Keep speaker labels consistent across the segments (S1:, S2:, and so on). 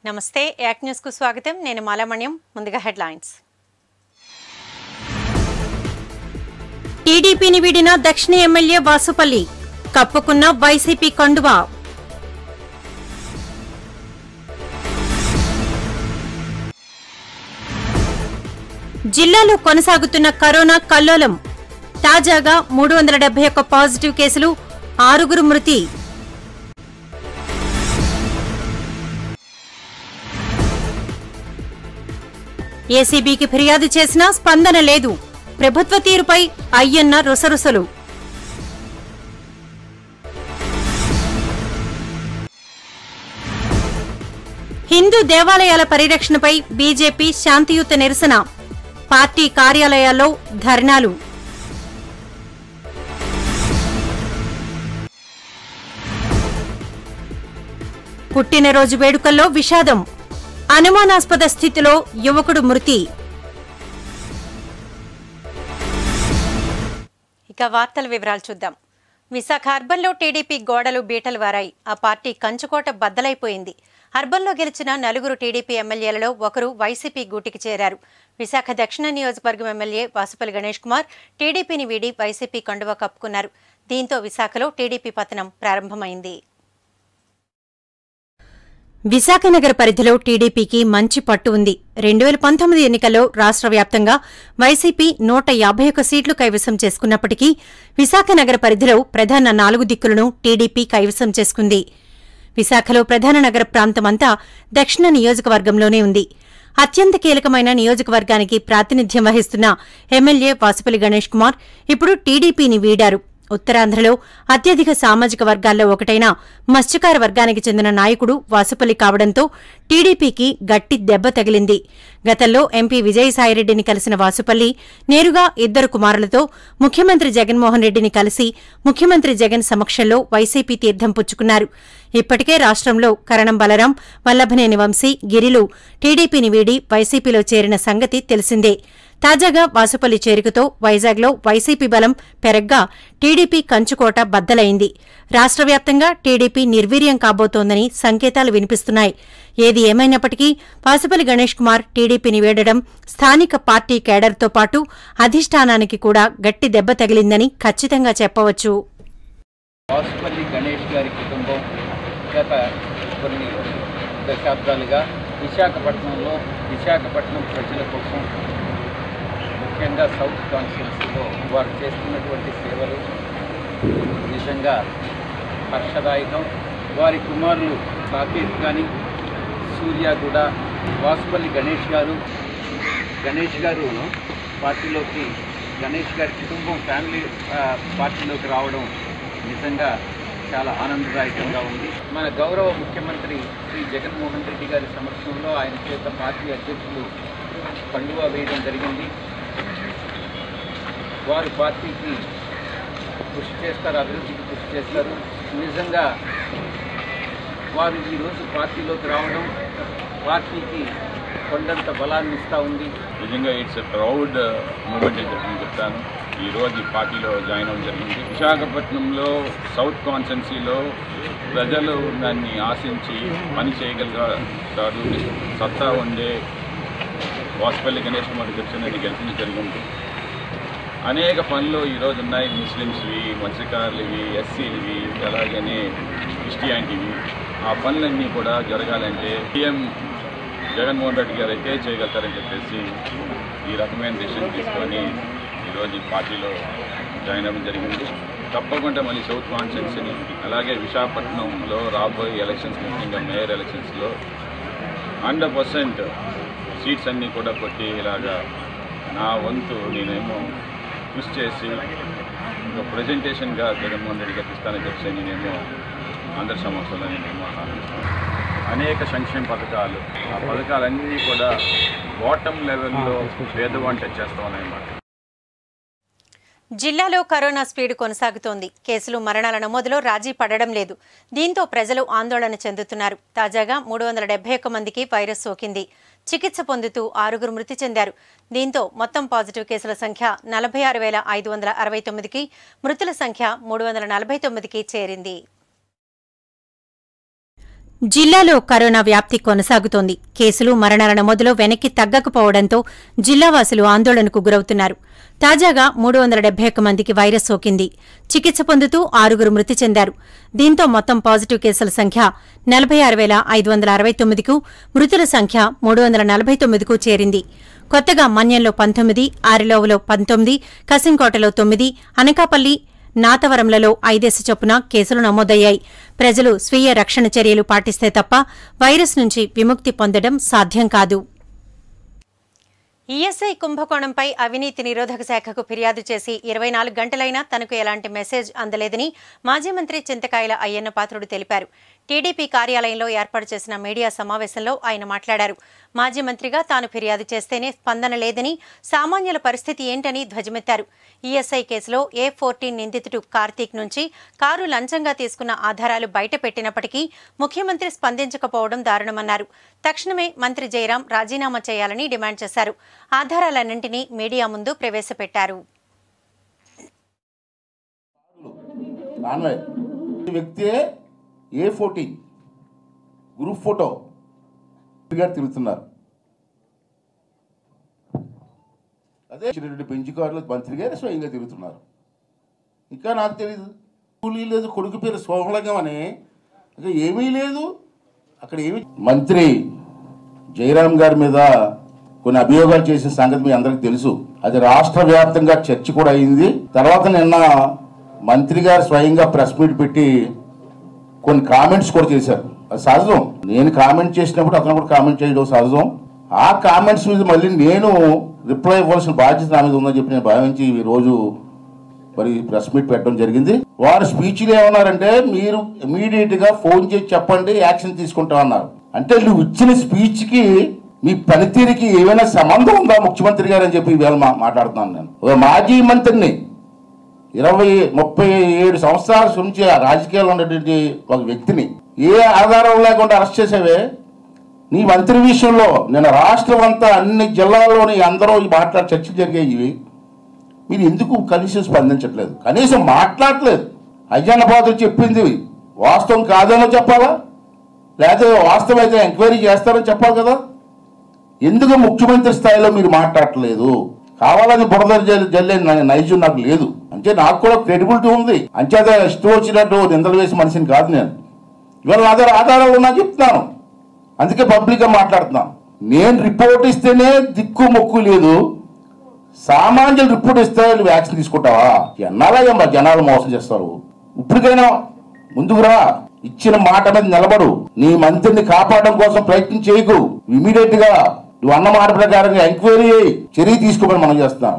S1: నమస్తే యాక్ న్యూస్ కు స్వాగతం నేను మాలామణ్యం ముందుగా హెడ్లైన్స్ టీడీపీని వీడిన దక్షిణ ఎమ్మెల్యే వాసుపల్లి కప్పుకున్న వైసీపీ కండువా జిల్లాలో కొనసాగుతున్న కరోనా కల్లోలం తాజాగా మూడు వందల డెబ్బై ఒక్క పాజిటివ్ కేసులు ఆరుగురు మృతి ఏసీబీకి ఫిర్యాదు చేసినా స్పందన లేదు ప్రభుత్వ తీరుపై అయ్యన్న రుసరుసలు హిందూ దేవాలయాల పరిరక్షణపై బీజేపీ శాంతియుత నిరసన పార్టీ కార్యాలయాల్లో ధర్నాలు పుట్టినరోజు వేడుకల్లో విషాదం అనుమానాస్పద స్థితిలో యువకుడు మృతి ఇక వార్తల వివరాలు చూద్దాం విశాఖ అర్బన్లో టీడీపీ గోడలు బీటలు వారాయి ఆ పార్టీ కంచుకోట బద్దలైపోయింది అర్బన్లో గెలిచిన నలుగురు టీడీపీ ఎమ్మెల్యేలలో ఒకరు వైసీపీ గూటికి చేరారు విశాఖ దక్షిణ నియోజకవర్గం ఎమ్మెల్యే వాసుపల్లి గణేష్ కుమార్ టీడీపీని వీడి వైసీపీ కండువా కప్పుకున్నారు దీంతో విశాఖలో టీడీపీ పతనం ప్రారంభమైంది విశాఖనగర పరిధిలో టీడీపీకి మంచి పట్టు ఉంది రెండు వేల పంతొమ్మిది ఎన్నికల్లో రాష్ట్ర వ్యాప్తంగా వైసీపీ నూట యాభై ఒక్క సీట్లు కైవసం చేసుకున్నప్పటికీ విశాఖనగర పరిధిలో ప్రధాన నాలుగు దిక్కులను టీడీపీ కైవసం చేసుకుంది విశాఖలో ప్రధాన నగర ప్రాంతమంతా దక్షిణ నియోజకవర్గంలోనే ఉంది అత్యంత కీలకమైన నియోజకవర్గానికి ప్రాతినిధ్యం వహిస్తున్న ఎమ్మెల్యే వాసుపల్లి గణేష్ కుమార్ ఇప్పుడు టీడీపీని వీడారు ఉత్తరాంధ్రలో అత్యధిక సామాజిక వర్గాల్లో ఒకటైన మత్స్యకార వర్గానికి చెందిన నాయకుడు వాసుపల్లి కావడంతో టీడీపీకి గట్టి దెబ్బ తగిలింది గతంలో ఎంపీ విజయసాయిరెడ్డిని కలిసిన వాసుపల్లి నేరుగా ఇద్దరు కుమారులతో ముఖ్యమంత్రి జగన్మోహన్ రెడ్డిని కలిసి ముఖ్యమంత్రి జగన్ సమక్షంలో వైసీపీ తీర్థం పుచ్చుకున్నారు ఇప్పటికే రాష్ట్రంలో కరణం బలరాం వల్లభనేని వంశీ గిరిలు టీడీపీని వీడి వైసీపీలో చేరిన సంగతి తెలిసిందే తాజాగా వాసుపల్లి చేరికతో వైజాగ్లో వైసీపీ బలం పెరగ్గా టీడీపీ కంచుకోట బద్దలైంది రాష్ట్ర వ్యాప్తంగా టీడీపీ నిర్వీర్యం కాబోతోందని సంకేతాలు వినిపిస్తున్నాయి ఏది ఏమైనప్పటికీ వాసుపల్లి గణేష్ కుమార్ టీడీపీని వీడడం స్థానిక పార్టీ కేడర్తో పాటు అధిష్టానానికి కూడా గట్టి దెబ్బ తగిలిందని ఖచ్చితంగా చెప్పవచ్చు
S2: వాసుపల్లి గణేష్ గారి కుటుంబం గత కొన్ని దశాబ్దాలుగా విశాఖపట్నంలో విశాఖపట్నం ప్రజల కోసం ముఖ్యంగా సౌత్ కాన్స్టిట్యున్సీలో వారు చేస్తున్నటువంటి సేవలు నిజంగా హర్షదాయకం వారి కుమారులు సాకేత్ కానీ సూర్య కూడా వాసుపల్లి గణేష్ గారు గణేష్ గారు పార్టీలోకి గణేష్ గారి కుటుంబం ఫ్యామిలీ ఆ, పార్టీలోకి రావడం నిజంగా చాలా ఆనందదాయకంగా ఉంది మన గౌరవ ముఖ్యమంత్రి శ్రీ జగన్మోహన్ రెడ్డి గారి సమక్షంలో ఆయన చేత పార్టీ అధ్యక్షులు పండుగ వేయడం జరిగింది వారు పార్టీకి కృషి చేస్తారు అభివృద్ధికి కృషి చేస్తారు నిజంగా వారు ఈరోజు పార్టీలోకి రావడం పార్టీకి కొండంత బలాన్ని ఇస్తూ ఉంది
S3: నిజంగా ఇట్స్ ఎ ప్రౌడ్ మూమెంట్ అని చెప్పి నేను చెప్తాను ఈరోజు ఈ పార్టీలో జాయిన్ అవ్వడం జరిగింది విశాఖపట్నంలో సౌత్ కాన్స్టెన్సీలో ప్రజలు దాన్ని ఆశించి పని చేయగలిగారు సత్తా ఉండే వాసుపల్లి గణేష్ కుమార్ దక్షిణని గెలిపించడం జరిగింది అనేక పనులు ఈరోజు ఉన్నాయి ముస్లిమ్స్వి మత్స్యకారులవి ఎస్సీలవి అలాగనే క్రిస్టియానిటీవి ఆ పనులన్నీ కూడా జరగాలంటే సీఎం జగన్మోహన్ రెడ్డి గారు అయితే చేయగలుగుతారని చెప్పేసి ఈ రకమైన డెసిషన్ తీసుకొని ఈరోజు ఈ పార్టీలో జాయిన్ అవ్వడం జరిగింది తప్పకుండా మళ్ళీ సౌత్ కాన్స్టిట్యున్సీని అలాగే విశాఖపట్నంలో రాబోయే ఎలక్షన్స్ ముఖ్యంగా మేయర్ ఎలక్షన్స్లో హండ్రెడ్ పర్సెంట్ సీట్స్ అన్నీ కూడా కొట్టి ఇలాగా నా వంతు నేనేమో కృషి చేసి ఒక ప్రజెంటేషన్గా జగన్మోహన్ రెడ్డి గారికి ఇస్తానని చెప్పి నేనేమో అందరి సమక్షంలో నేనేమో హామీస్తున్నాను. అనేక సంక్షేమ పథకాలు ఆ పథకాలన్నీ కూడా బాటమ్ లెవెల్లో పేదవాడిని టచ్ చేస్తామన్నమాట
S1: జిల్లాలో కరోనా స్పీడ్ కొనసాగుతోంది కేసులు మరణాల నమోదులో రాజీ పడడం లేదు దీంతో ప్రజలు ఆందోళన చెందుతున్నారు తాజాగా మూడు వందల డెబ్బై ఒక్క మందికి వైరస్ సోకింది చికిత్స పొందుతూ ఆరుగురు మృతి చెందారు దీంతో మొత్తం పాజిటివ్ కేసుల సంఖ్య నలభై ఆరు వేల ఐదు వందల అరవై తొమ్మిదికి మృతుల సంఖ్య మూడు వందల నలభై తొమ్మిదికి చేరింది జిల్లాలో కరోనా వ్యాప్తి కొనసాగుతోంది కేసులు మరణాల నమోదులో వెనక్కి తగ్గకపోవడంతో జిల్లావాసులు ఆందోళనకు గురవుతున్నారు తాజాగా మూడు వందల డెబ్బై ఒక్క మందికి వైరస్ సోకింది చికిత్స పొందుతూ ఆరుగురు మృతి చెందారు దీంతో మొత్తం పాజిటివ్ కేసుల సంఖ్య నలభై ఆరు వేల ఐదు వందల అరవై తొమ్మిదికు మృతుల సంఖ్య మూడు వందల నలభై తొమ్మిదికు చేరింది కొత్తగా మన్యంలో పంతొమ్మిది ఆరిలోవలో పంతొమ్మిది కసింకోటలో తొమ్మిది అనకాపల్లి నాతవరంలలో ఐదేసి చొప్పున కేసులు నమోదయ్యాయి ప్రజలు స్వీయ రక్షణ చర్యలు పాటిస్తే తప్ప వైరస్ నుంచి విముక్తి పొందడం సాధ్యం కాదు ఈఎస్ఐ కుంభకోణంపై అవినీతి నిరోధక శాఖకు ఫిర్యాదు చేసి ఇరవై నాలుగు గంటలైనా తనకు ఎలాంటి మెసేజ్ అందలేదని మాజీ మంత్రి చింతకాయల అయ్యన్న పాత్రుడు తెలిపారు టీడీపీ కార్యాలయంలో ఏర్పాటు చేసిన మీడియా సమావేశంలో ఆయన మాట్లాడారు మాజీ మంత్రిగా తాను ఫిర్యాదు చేస్తేనే స్పందన లేదని సామాన్యుల పరిస్థితి ఏంటని ధ్వజమెత్తారు ఈఎస్ఐ కేసులో ఏ ఫోర్టీన్ నిందితుడు కార్తీక్ నుంచి కారు లంచంగా తీసుకున్న ఆధారాలు బయటపెట్టినప్పటికీ ముఖ్యమంత్రి స్పందించకపోవడం దారుణమన్నారు తక్షణమే మంత్రి జయరాం రాజీనామా చేయాలని డిమాండ్ చేశారు ఆధారాలన్నింటినీ మీడియా ముందు ప్రవేశపెట్టారు
S4: రాన్వే ఈ వ్యక్తే ఏ ఫోర్టీన్ గ్రూప్ ఫోటో గారు తిరుగుతున్నారు అదే చిన్నటువంటి బెంచ్ కార్లు మంత్రి గారు స్వయంగా తిరుగుతున్నారు ఇంకా నాకు తెలియదు కూలీ లేదు కొడుకు పేరు సోమలింగం అని ఇంకా ఏమీ లేదు అక్కడ ఏమి మంత్రి జయరాం గారి మీద కొన్ని అభియోగాలు చేసిన సంగతి మీ అందరికీ తెలుసు అది రాష్ట్ర వ్యాప్తంగా చర్చ కూడా అయింది తర్వాత నిన్న మంత్రి గారు స్వయంగా ప్రెస్ మీట్ పెట్టి కొన్ని కామెంట్స్ కూడా చేశారు అది సహజం నేను కామెంట్ చేసినప్పుడు అతను కూడా కామెంట్ చేయడం సహజం ఆ కామెంట్స్ మీద మళ్ళీ నేను రిప్లై ఇవ్వాల్సిన బాధ్యత నా మీద ఉందని చెప్పి నేను భావించి ఈ రోజు మరి ప్రెస్ మీట్ పెట్టడం జరిగింది వారు స్పీచ్లు ఏమన్నారంటే మీరు ఇమీడియట్ గా ఫోన్ చేసి చెప్పండి యాక్షన్ తీసుకుంటామన్నారు అంటే నువ్వు ఇచ్చిన స్పీచ్ కి మీ పనితీరుకి ఏమైనా సంబంధం ఉందా ముఖ్యమంత్రి గారు అని చెప్పి ఇవాళ మా- మాట్లాడుతున్నాను నేను ఒక మాజీ మంత్రిని ఇరవై ముప్పై ఏడు సంవత్సరాల నుంచి ఆ రాజకీయాల్లో ఉన్నటువంటి ఒక వ్యక్తిని ఏ ఆధారం లేకుండా అరెస్ట్ చేసావే నీ మంత్రి విషయంలో నేను రాష్ట్రం అంతా అన్ని జిల్లాల్లోని అందరూ ఈ మాట్లాడి చర్చలు జరిగాయి మీరు ఎందుకు కనీసం స్పందించట్లేదు కనీసం మాట్లాడట్లేదు అయ్యన్న పాత్ర చెప్పింది వాస్తవం కాదనో చెప్పాలా లేకపోతే వాస్తవం అయితే ఎంక్వైరీ చేస్తారో చెప్పాలి కదా ఎందుకు ముఖ్యమంత్రి స్థాయిలో మీరు మాట్లాడట్లేదు కావాలని బురద జల్- జల్లే నై- నైజం నాకు లేదు అంటే నాకు కూడా క్రెడిబిలిటీ ఉంది అంచేత ఇష్టం వచ్చినట్టు నిందలు వేసి మనిషిని కాదు నేను ఇవాళ నా దగ్గర ఆధారాలు ఉన్నా చెప్తున్నాను అందుకే పబ్లిక్గా మాట్లాడుతున్నాను నేను రిపోర్ట్ ఇస్తేనే దిక్కు మొక్కు లేదు సామాన్యులు రిపోర్ట్ ఇస్తే నువ్వు యాక్షన్ తీసుకుంటావా ఎన్నాళ్ళయ్యమ్మా జనాలు మోసం చేస్తారు ఇప్పటికైనా ముందుకు రా ఇచ్చిన మాట మీద నిలబడు నీ మంత్రిని కాపాడడం కోసం ప్రయత్నం చేయకు ఇమీడియట్ గా నువ్వు అన్న మాట ప్రకారంగా ఎంక్వైరీ చేయి చర్య తీసుకోమని మనం చేస్తున్నాం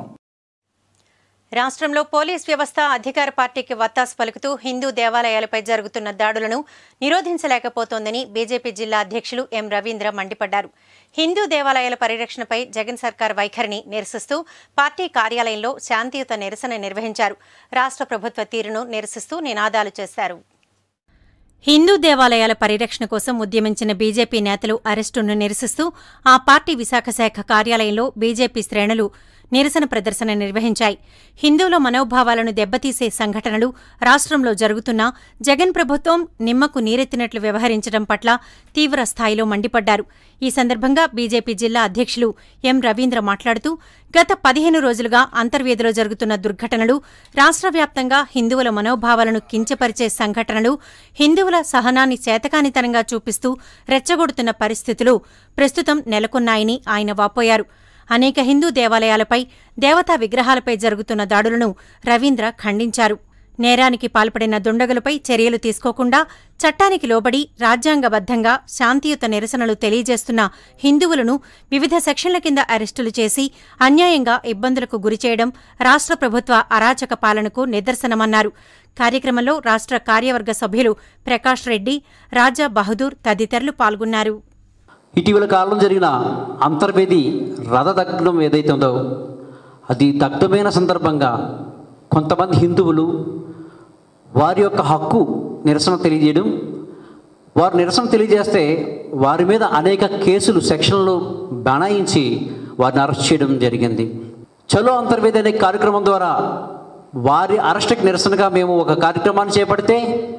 S1: రాష్ట్రంలో పోలీస్ వ్యవస్థ అధికార పార్టీకి వత్తాసు పలుకుతూ హిందూ దేవాలయాలపై జరుగుతున్న దాడులను నిరోధించలేకపోతోందని బీజేపీ జిల్లా అధ్యక్షులు ఎం రవీంద్ర మండిపడ్డారు హిందూ దేవాలయాల పరిరక్షణపై జగన్ సర్కార్ వైఖరిని నిరసిస్తూ పార్టీ కార్యాలయంలో శాంతియుత నిరసన నిర్వహించారు రాష్ట్ర ప్రభుత్వ తీరును నిరసిస్తూ నినాదాలు చేశారు హిందూ దేవాలయాల పరిరక్షణ కోసం ఉద్యమించిన బీజేపీ నేతలు అరెస్టును నిరసిస్తూ ఆ పార్టీ విశాఖ శాఖ కార్యాలయంలో బీజేపీ శ్రేణులు నిరసన ప్రదర్శన నిర్వహించాయి హిందువుల మనోభావాలను దెబ్బతీసే సంఘటనలు రాష్ట్రంలో జరుగుతున్నా జగన్ ప్రభుత్వం నిమ్మకు నీరెత్తినట్లు వ్యవహరించడం పట్ల తీవ్ర స్థాయిలో మండిపడ్డారు ఈ సందర్భంగా బీజేపీ జిల్లా అధ్యక్షులు ఎం రవీంద్ర మాట్లాడుతూ గత పదిహేను రోజులుగా అంతర్వేదిలో జరుగుతున్న దుర్ఘటనలు రాష్ట్ర వ్యాప్తంగా హిందువుల మనోభావాలను కించపరిచే సంఘటనలు హిందువుల సహనాన్ని చేతకానితనంగా చూపిస్తూ రెచ్చగొడుతున్న పరిస్థితులు ప్రస్తుతం నెలకొన్నాయని ఆయన వాపోయారు అనేక హిందూ దేవాలయాలపై దేవతా విగ్రహాలపై జరుగుతున్న దాడులను రవీంద్ర ఖండించారు నేరానికి పాల్పడిన దుండగులపై చర్యలు తీసుకోకుండా చట్టానికి లోబడి రాజ్యాంగబద్ధంగా శాంతియుత నిరసనలు తెలియజేస్తున్న హిందువులను వివిధ సెక్షన్ల కింద అరెస్టులు చేసి అన్యాయంగా ఇబ్బందులకు గురిచేయడం రాష్ట్ర ప్రభుత్వ అరాచక పాలనకు నిదర్శనమన్నారు కార్యక్రమంలో రాష్ట్ర కార్యవర్గ సభ్యులు ప్రకాష్ రెడ్డి రాజా బహదూర్ తదితరులు పాల్గొన్నారు
S5: ఇటీవల కాలంలో జరిగిన అంతర్వేది రథ దగ్ధం ఏదైతే ఉందో అది దగ్ధమైన సందర్భంగా కొంతమంది హిందువులు వారి యొక్క హక్కు నిరసన తెలియజేయడం వారు నిరసన తెలియజేస్తే వారి మీద అనేక కేసులు సెక్షన్లు బనాయించి వారిని అరెస్ట్ చేయడం జరిగింది చలో అంతర్వేది అనే కార్యక్రమం ద్వారా వారి అరెస్ట్కి నిరసనగా మేము ఒక కార్యక్రమాన్ని చేపడితే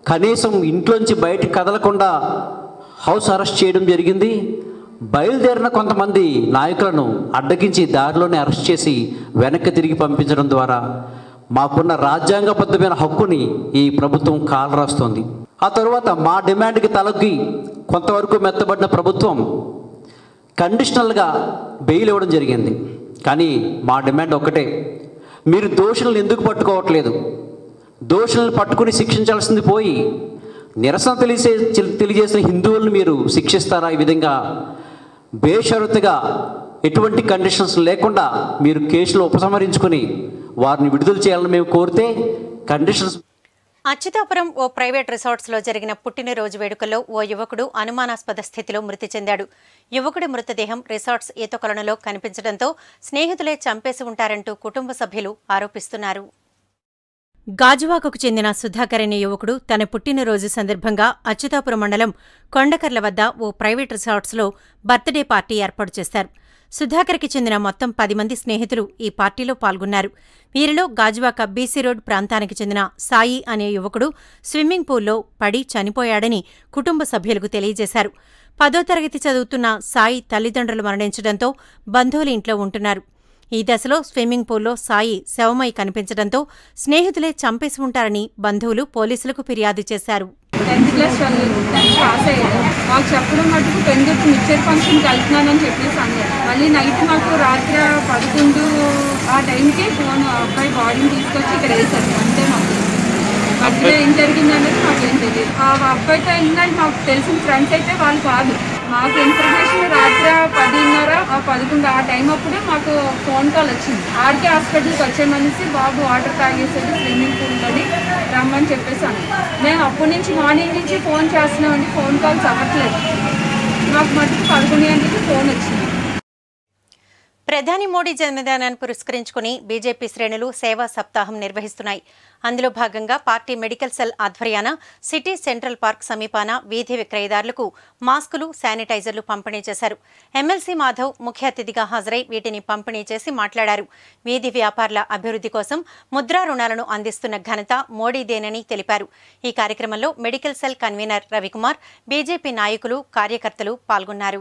S5: కనీసం ఇంట్లోంచి బయటకు కదలకుండా హౌస్ అరెస్ట్ చేయడం జరిగింది బయలుదేరిన కొంతమంది నాయకులను అడ్డగించి దారిలోనే అరెస్ట్ చేసి వెనక్కి తిరిగి పంపించడం ద్వారా మాకున్న రాజ్యాంగబద్ధమైన హక్కుని ఈ ప్రభుత్వం కాలరాస్తోంది ఆ తరువాత మా డిమాండ్కి తలకి కొంతవరకు మెత్తబడిన ప్రభుత్వం కండిషనల్గా బెయిల్ ఇవ్వడం జరిగింది కానీ మా డిమాండ్ ఒక్కటే మీరు దోషులను ఎందుకు పట్టుకోవట్లేదు దోషులను పట్టుకుని శిక్షించాల్సింది పోయి నిరసన తెలిసే తెలియజేసిన హిందువులను మీరు శిక్షిస్తారా ఈ విధంగా బేషరతుగా ఎటువంటి కండిషన్స్ లేకుండా మీరు కేసులు ఉపసంహరించుకొని వారిని విడుదల చేయాలని మేము కోరితే కండిషన్స్
S1: అచ్యుతాపురం ఓ ప్రైవేట్ రిసార్ట్స్లో జరిగిన పుట్టినరోజు వేడుకల్లో ఓ యువకుడు అనుమానాస్పద స్థితిలో మృతి చెందాడు యువకుడి మృతదేహం రిసార్ట్స్ ఈత కొలనులో కనిపించడంతో స్నేహితులే చంపేసి ఉంటారంటూ కుటుంబ సభ్యులు ఆరోపిస్తున్నారు గాజువాకకు చెందిన సుధాకర్ అనే యువకుడు తన పుట్టినరోజు సందర్భంగా అచ్యుతాపురం మండలం కొండకర్ల వద్ద ఓ ప్రైవేట్ రిసార్ట్స్లో బర్త్డే పార్టీ ఏర్పాటు చేశారు సుధాకర్కి చెందిన మొత్తం పది మంది స్నేహితులు ఈ పార్టీలో పాల్గొన్నారు వీరిలో గాజువాక బీసీ రోడ్ ప్రాంతానికి చెందిన సాయి అనే యువకుడు స్విమ్మింగ్ పూల్లో పడి చనిపోయాడని కుటుంబ సభ్యులకు తెలియజేశారు పదో తరగతి చదువుతున్న సాయి తల్లిదండ్రులు మరణించడంతో బంధువుల ఇంట్లో ఉంటున్నారు ఈ దశలో స్విమ్మింగ్ పూల్లో సాయి శవమై కనిపించడంతో స్నేహితులే చంపేసి ఉంటారని బంధువులు పోలీసులకు ఫిర్యాదు చేశారు
S6: టెన్త్ క్లాస్ చదివాను టెన్త్ పాస్ అయ్యాను మాకు చెప్పడం మటుకు పెందుకు మిక్చర్ ఫంక్షన్కి వెళ్తున్నానని చెప్పేసి అన్నారు మళ్ళీ నైట్ మాకు రాత్రి పదకొండు ఆ టైంకి ఫోన్ అబ్బాయి బాడీని తీసుకొచ్చి ఇక్కడ వేశారు అంతే మాకు మధ్యలో ఏం జరిగిందనేది మాకేం తెలియదు ఆ అబ్బాయితో ఏంటంటే మాకు తెలిసిన ఫ్రెండ్స్ అయితే వాళ్ళు కాదు మాకు ఇన్ఫర్మేషన్ రాత్రి పదిన్నర ఆ పదకొండు ఆ టైం అప్పుడే మాకు ఫోన్ కాల్ వచ్చింది ఆర్కే హాస్పిటల్కి వచ్చామనేసి బాబు వాటర్ తాగేసాడు స్విమ్మింగ్ పూల్లోని రమ్మని చెప్పేసి అన్నారు మేము అప్పటి నుంచి మార్నింగ్ నుంచి ఫోన్ చేస్తున్నామండి ఫోన్ కాల్స్ అవ్వట్లేదు మాకు మటుకు పదకొండు గంటలకి ఫోన్ వచ్చింది
S1: ప్రధాని మోడీ జన్మదినాన్ని పురస్కరించుకుని బీజేపీ శ్రేణులు సేవా సప్తాహం నిర్వహిస్తున్నాయి అందులో భాగంగా పార్టీ మెడికల్ సెల్ ఆధ్వర్యాన సిటీ సెంట్రల్ పార్క్ సమీపాన వీధి విక్రయదారులకు మాస్కులు శానిటైజర్లు పంపిణీ చేశారు ఎమ్మెల్సీ మాధవ్ ముఖ్య అతిథిగా హాజరై వీటిని పంపిణీ చేసి మాట్లాడారు వీధి వ్యాపారుల అభివృద్ధి కోసం ముద్రా రుణాలను అందిస్తున్న ఘనత మోడీదేనని తెలిపారు ఈ కార్యక్రమంలో medical cell convener Ravikumar BJP నాయకులు కార్యకర్తలు పాల్గొన్నారు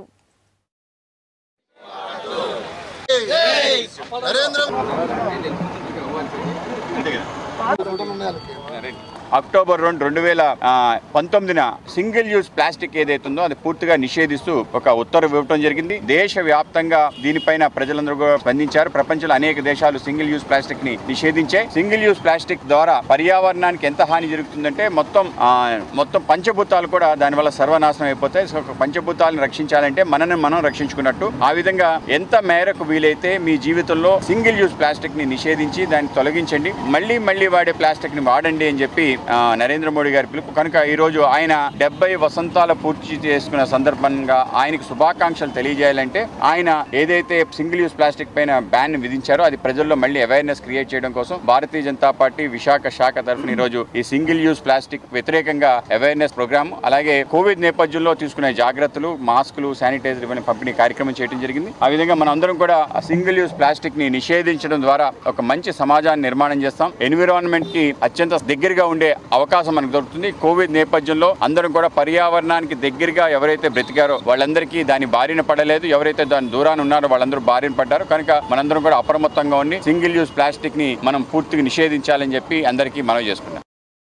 S7: అక్టోబర్ రెండు రెండు వేల ఆ, పంతొమ్మిదిన సింగిల్ యూజ్ ప్లాస్టిక్ ఏదైతుందో అది పూర్తిగా నిషేధిస్తూ ఒక ఉత్తర్వు ఇవ్వడం జరిగింది దేశ వ్యాప్తంగా దీనిపైన ప్రజలందరూ కూడా స్పందించారు ప్రపంచంలో అనేక దేశాలు సింగిల్ యూజ్ ప్లాస్టిక్ ని నిషేధించాయి సింగిల్ యూజ్ ప్లాస్టిక్ ద్వారా పర్యావరణానికి ఎంత హాని జరుగుతుందంటే మొత్తం ఆ, మొత్తం పంచభూతాలు కూడా దానివల్ల సర్వనాశనం అయిపోతాయి సో పంచభూతాలను రక్షించాలంటే మనని మనం రక్షించుకున్నట్టు ఆ విధంగా ఎంత మేరకు వీలైతే మీ జీవితంలో సింగిల్ యూజ్ ప్లాస్టిక్ ని నిషేధించి దాన్ని తొలగించండి మళ్ళీ మళ్ళీ వాడే ప్లాస్టిక్ ని వాడండి అని చెప్పి ఆ, నరేంద్ర మోడీ గారి పిలుపు కనుక ఈ రోజు ఆయన డెబ్బై వసంతాల పూర్తి చేసుకున్న సందర్భంగా ఆయనకు శుభాకాంక్షలు తెలియజేయాలంటే ఆయన ఏదైతే సింగిల్ యూజ్ ప్లాస్టిక్ పైన బ్యాన్ విధించారో అది ప్రజల్లో మళ్ళీ అవేర్నెస్ క్రియేట్ చేయడం కోసం భారతీయ జనతా పార్టీ విశాఖ శాఖ తరఫున ఈ రోజు ఈ సింగిల్ యూజ్ ప్లాస్టిక్ వ్యతిరేకంగా అవేర్నెస్ ప్రోగ్రామ్ అలాగే కోవిడ్ నేపథ్యంలో తీసుకునే జాగ్రత్తలు మాస్కులు శానిటైజర్ ఇవన్నీ పంపిణీ కార్యక్రమం చేయడం జరిగింది ఆ విధంగా మన అందరం కూడా సింగిల్ యూజ్ ప్లాస్టిక్ ని నిషేధించడం ద్వారా ఒక మంచి సమాజాన్ని నిర్మాణం చేస్తాం ఎన్విరాన్మెంట్ కి అత్యంత దగ్గరగా ఉండే అవకాశం మనకు దొరుకుతుంది కోవిడ్ నేపథ్యంలో అందరం కూడా పర్యావరణానికి దగ్గరగా ఎవరైతే బ్రతికారో వాళ్ళందరికీ దాని బారిన పడలేదు ఎవరైతే దాని దూరాన్ని ఉన్నారో వాళ్ళందరూ బారిన పడ్డారు కనుక మనందరం కూడా అప్రమత్తంగా ఉండి సింగిల్ యూజ్ ప్లాస్టిక్ ని మనం పూర్తిగా నిషేధించాలని చెప్పి అందరికీ మనవి చేసుకున్నాం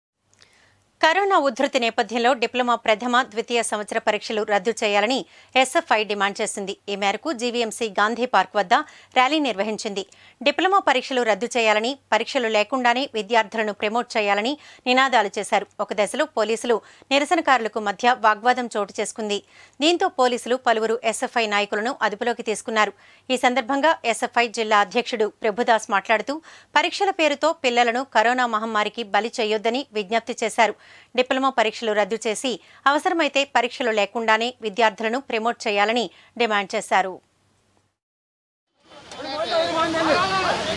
S1: కరోనా ఉధృతి నేపథ్యంలో డిప్లొమా ప్రథమ ద్వితీయ సంవత్సర పరీక్షలు రద్దు చేయాలని ఎస్ఎఫ్ఐ డిమాండ్ చేసింది ఈ మేరకు జీవీఎంసీ గాంధీ పార్క్ వద్ద ర్యాలీ నిర్వహించింది డిప్లొమా పరీక్షలు రద్దు చేయాలని పరీక్షలు లేకుండానే విద్యార్థులను ప్రమోట్ చేయాలని నినాదాలు చేశారు ఒక దశలో పోలీసులు నిరసనకారులకు మధ్య వాగ్వాదం చోటు చేసుకుంది దీంతో పోలీసులు పలువురు ఎస్ఎఫ్ఐ నాయకులను అదుపులోకి తీసుకున్నారు ఈ సందర్భంగా ఎస్ఎఫ్ఐ జిల్లా అధ్యక్షుడు ప్రభుదాస్ మాట్లాడుతూ పరీక్షల పేరుతో పిల్లలను కరోనా మహమ్మారికి బలి చేయొద్దని విజ్ఞప్తి చేశారు డిప్లొమా పరీక్షలు రద్దు చేసి అవసరమైతే పరీక్షలు లేకుండానే విద్యార్థులను ప్రమోట్ చేయాలని డిమాండ్ చేశారు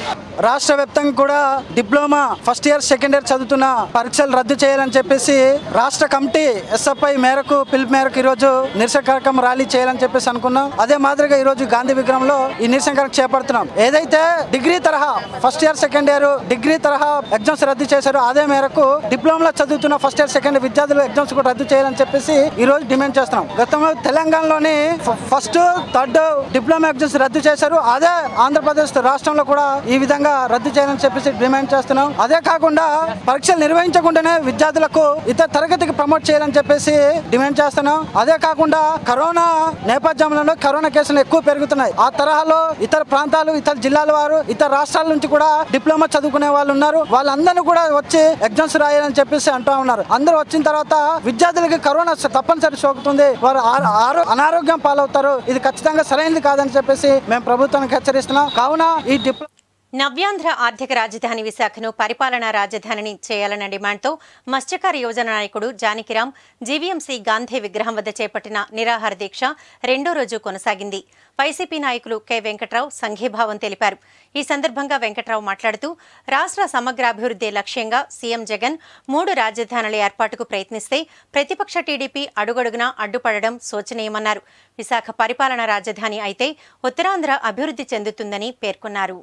S8: రాష్ట్ర వ్యాప్తంగా కూడా diploma first year second year చదువుతున్న పరీక్షలు రద్దు చేయాలని చెప్పేసి రాష్ట్ర కమిటీ ఎస్ఎఫ్ఐ మేరకు పిలుపు మేరకు ఈరోజు నిరసన కార్యక్రమం ర్యాలీ చేయాలని చెప్పేసి అనుకున్నాం అదే మాదిరిగా ఈరోజు గాంధీ విగ్రహంలో ఈ నిరసన కార్యక్రమం చేపడుతున్నాం ఏదైతే డిగ్రీ తరహా first year second year degree తరహా ఎగ్జామ్స్ రద్దు చేశారో అదే మేరకు డిప్లొమాలో చదువుతున్న ఫస్ట్ ఇయర్ సెకండ్ ఇయర్ విద్యార్థులు ఎగ్జామ్స్ కూడా రద్దు చేయాలని చెప్పేసి ఈ రోజు డిమాండ్ చేస్తున్నాం గతంలో తెలంగాణలోని ఫ- ఫస్ట్ థర్డ్ డిప్లొమా ఎగ్జామ్స్ రద్దు చేశారు అదే ఆంధ్రప్రదేశ్ రాష్ట్రంలో కూడా ఈ విధంగా రద్దు చేయాలని చెప్పేసి డిమాండ్ చేస్తున్నాం అదే కాకుండా పరీక్షలు నిర్వహించకుండానే విద్యార్థులకు ఇతర తరగతికి ప్రమోట్ చేయాలని చెప్పేసి డిమాండ్ చేస్తున్నాం అదే కాకుండా కరోనా నేపథ్యంలో కరోనా కేసులు ఎక్కువ పెరుగుతున్నాయి ఆ తరహాలో ఇతర ప్రాంతాలు ఇతర జిల్లాల వారు ఇతర రాష్ట్రాల నుంచి కూడా డిప్లొమా చదువుకునే వాళ్ళు ఉన్నారు వాళ్ళందరినీ కూడా వచ్చి ఎగ్జామ్స్ రాయాలని చెప్పేసి అంటూ ఉన్నారు అందరూ వచ్చిన తర్వాత విద్యార్థులకి కరోనా స- తప్పనిసరి సోకుతుంది వారు ఆరో- ఆరో- అనారోగ్యం పాలవుతారు ఇది ఖచ్చితంగా సరైనది కాదని చెప్పేసి మేము ప్రభుత్వానికి హెచ్చరిస్తున్నాం కావున ఈ డిప్లొమా
S1: నవ్యాంధ్ర ఆర్థిక రాజధాని విశాఖను పరిపాలనా రాజధానిని చేయాలన్న డిమాండ్తో మత్స్యకార యోజన నాయకుడు జానకిరాం జీవీఎంసీ గాంధీ విగ్రహం వద్ద చేపట్టిన నిరాహార దీక్ష రెండో రోజు కొనసాగింది వైసీపీ నాయకులు కె వెంకట్రావు సంఘీభావం తెలిపారు ఈ సందర్భంగా వెంకట్రావు మాట్లాడుతూ రాష్ట్ర సమగ్రాభివృద్ధి లక్ష్యంగా సీఎం జగన్ మూడు రాజధానుల ఏర్పాటుకు ప్రయత్నిస్తే ప్రతిపక్ష టీడీపీ అడుగడుగునా అడ్డుపడడం శోచనీయమన్నారు విశాఖ పరిపాలనా రాజధాని అయితే ఉత్తరాంధ్ర అభివృద్ధి చెందుతుందని పేర్కొన్నారు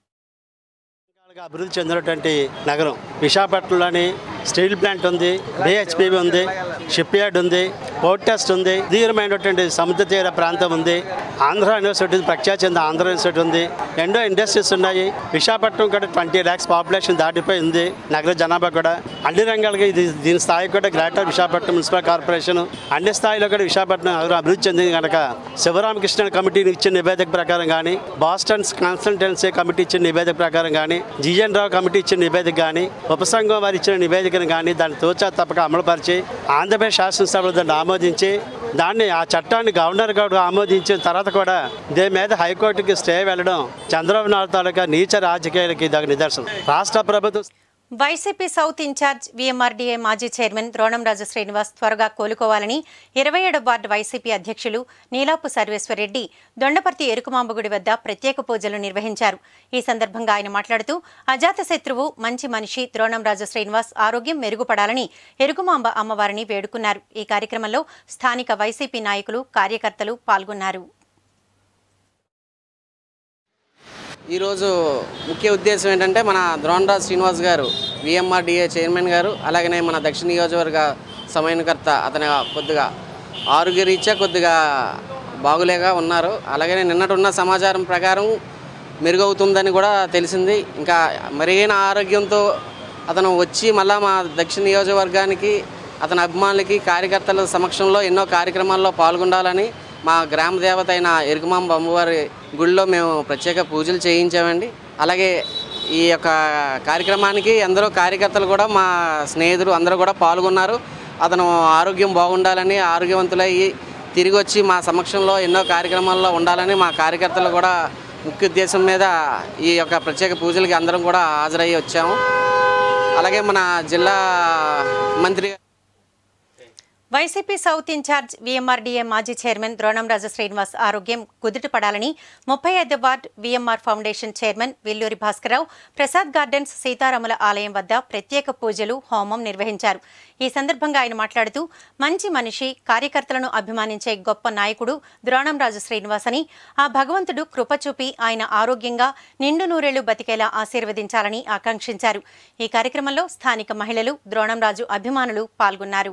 S9: రకాలుగా అభివృద్ధి చెందినటువంటి నగరం విశాఖపట్నంలోని స్టీల్ ప్లాంట్ ఉంది బిహెచ్పిబి ఉంది షిప్ యార్డ్ ఉంది పోర్ట్ టెస్ట్ ఉంది ధీరమైనటువంటి సముద్ర తీర ప్రాంతం ఉంది ఆంధ్ర యూనివర్సిటీ ప్రఖ్యాతి చెందిన ఆంధ్ర యూనివర్సిటీ ఉంది ఎన్నో ఇండస్ట్రీస్ ఉన్నాయి విశాఖపట్నం కూడా ట్వంటీ ల్యాక్స్ పాపులేషన్ దాటిపోయి ఉంది నగర జనాభా కూడా అన్ని రంగాలకి ఇది దీని స్థాయి కూడా గ్రేటర్ విశాఖపట్నం మున్సిపల్ కార్పొరేషన్ అన్ని స్థాయిలో కూడా విశాఖపట్నం నగరం అభివృద్ధి చెందింది కనుక శివరామకృష్ణ కమిటీ ఇచ్చిన నివేదిక ప్రకారం కానీ బాస్టన్ కన్సల్టెన్సీ కమిటీ ఇచ్చిన నివేదిక ప్రకారం కానీ జిఎన్ రావు కమిటీ ఇచ్చిన నివేదిక కానీ ఉపసంఘం వారు ఇచ్చిన నివేదికను కానీ దాన్ని తోచా తప్పక అమలుపరిచి ఆంధ్రప్రదేశ్ శాసనసభలో దాన్ని ఆమోదించి దాన్ని ఆ చట్టాన్ని గవర్నర్ గారు ఆమోదించిన తర్వాత కూడా దీని మీద హైకోర్టుకి స్టే వెళ్ళడం చంద్రబాబు నాయుడు తాలూకా నీచ రాజకీయాలకి ఇది ఒక నిదర్శనం రాష్ట్ర ప్రభుత్వం
S1: వైసీపీ సౌత్ ఇన్ఛార్జ్ వీఎంఆర్డీఏ మాజీ చైర్మన్ ద్రోణంరాజు శ్రీనివాస్ త్వరగా కోలుకోవాలని ఇరవై ఏడు వార్డు వైసీపీ అధ్యక్షులు నీలాపు సర్వేశ్వరరెడ్డి దొండపర్తి ఎరుకుమాంబగుడి వద్ద ప్రత్యేక పూజలు నిర్వహించారు ఈ సందర్భంగా ఆయన మాట్లాడుతూ అజాతశత్రువు మంచి మనిషి ద్రోణంరాజు శ్రీనివాస్ ఆరోగ్యం మెరుగుపడాలని ఎరుకుమాంబ అమ్మవారిని వేడుకున్నారు ఈ కార్యక్రమంలో స్థానిక వైసీపీ నాయకులు కార్యకర్తలు పాల్గొన్నారు
S10: ఈరోజు ముఖ్య ఉద్దేశం ఏంటంటే మన ద్రోణరాజ్ శ్రీనివాస్ గారు విఎంఆర్డిఏ చైర్మన్ గారు అలాగనే మన దక్షిణ నియోజకవర్గ సమన్వయకర్త అతని కొద్దిగా ఆరోగ్యరీత్యా కొద్దిగా బాగులేక ఉన్నారు అలాగనే నిన్నటున్న సమాచారం ప్రకారం మెరుగవుతుందని కూడా తెలిసింది ఇంకా మెరుగైన ఆరోగ్యంతో అతను వచ్చి మళ్ళా మా దక్షిణ నియోజకవర్గానికి అతని అభిమానులకి కార్యకర్తల సమక్షంలో ఎన్నో కార్యక్రమాల్లో పాల్గొనాలని మా గ్రామ దేవత అయిన ఎరుకుమాంబ అమ్మవారి గుడిలో మేము ప్రత్యేక పూజలు చేయించామండి అలాగే ఈ యొక్క కార్యక్రమానికి అందరూ కార్యకర్తలు కూడా మా స్నేహితులు అందరూ కూడా పాల్గొన్నారు అతను ఆరోగ్యం బాగుండాలని ఆరోగ్యవంతులయ్యి తిరిగి వచ్చి మా సమక్షంలో ఎన్నో కార్యక్రమాల్లో ఉండాలని మా కార్యకర్తలు కూడా ముఖ్య ఉద్దేశం మీద ఈ యొక్క ప్రత్యేక పూజలకి అందరం కూడా హాజరయ్యి వచ్చాము అలాగే మన జిల్లా మంత్రి
S1: వైసీపీ సౌత్ ఇన్ఛార్జ్ వీఎంఆర్డీఏ మాజీ చైర్మన్ ద్రోణంరాజు శ్రీనివాస్ ఆరోగ్యం కుదుటపడాలని ముప్పై ఐదు ward VMR foundation chairman Villuri Bhaskararao Prasad gardens సీతారాముల ఆలయం వద్ద ప్రత్యేక పూజలు హోమం నిర్వహించారు ఈ సందర్భంగా ఆయన మాట్లాడుతూ మంచి మనిషి కార్యకర్తలను అభిమానించే గొప్ప నాయకుడు ద్రోణంరాజు శ్రీనివాస్ అని ఆ భగవంతుడు కృప చూపి ఆయన ఆరోగ్యంగా నిండు నూరేళ్లు బతికేలా ఆశీర్వదించాలని ఆకాంక్షించారు ఈ కార్యక్రమంలో స్థానిక మహిళలు ద్రోణంరాజు అభిమానులు పాల్గొన్నారు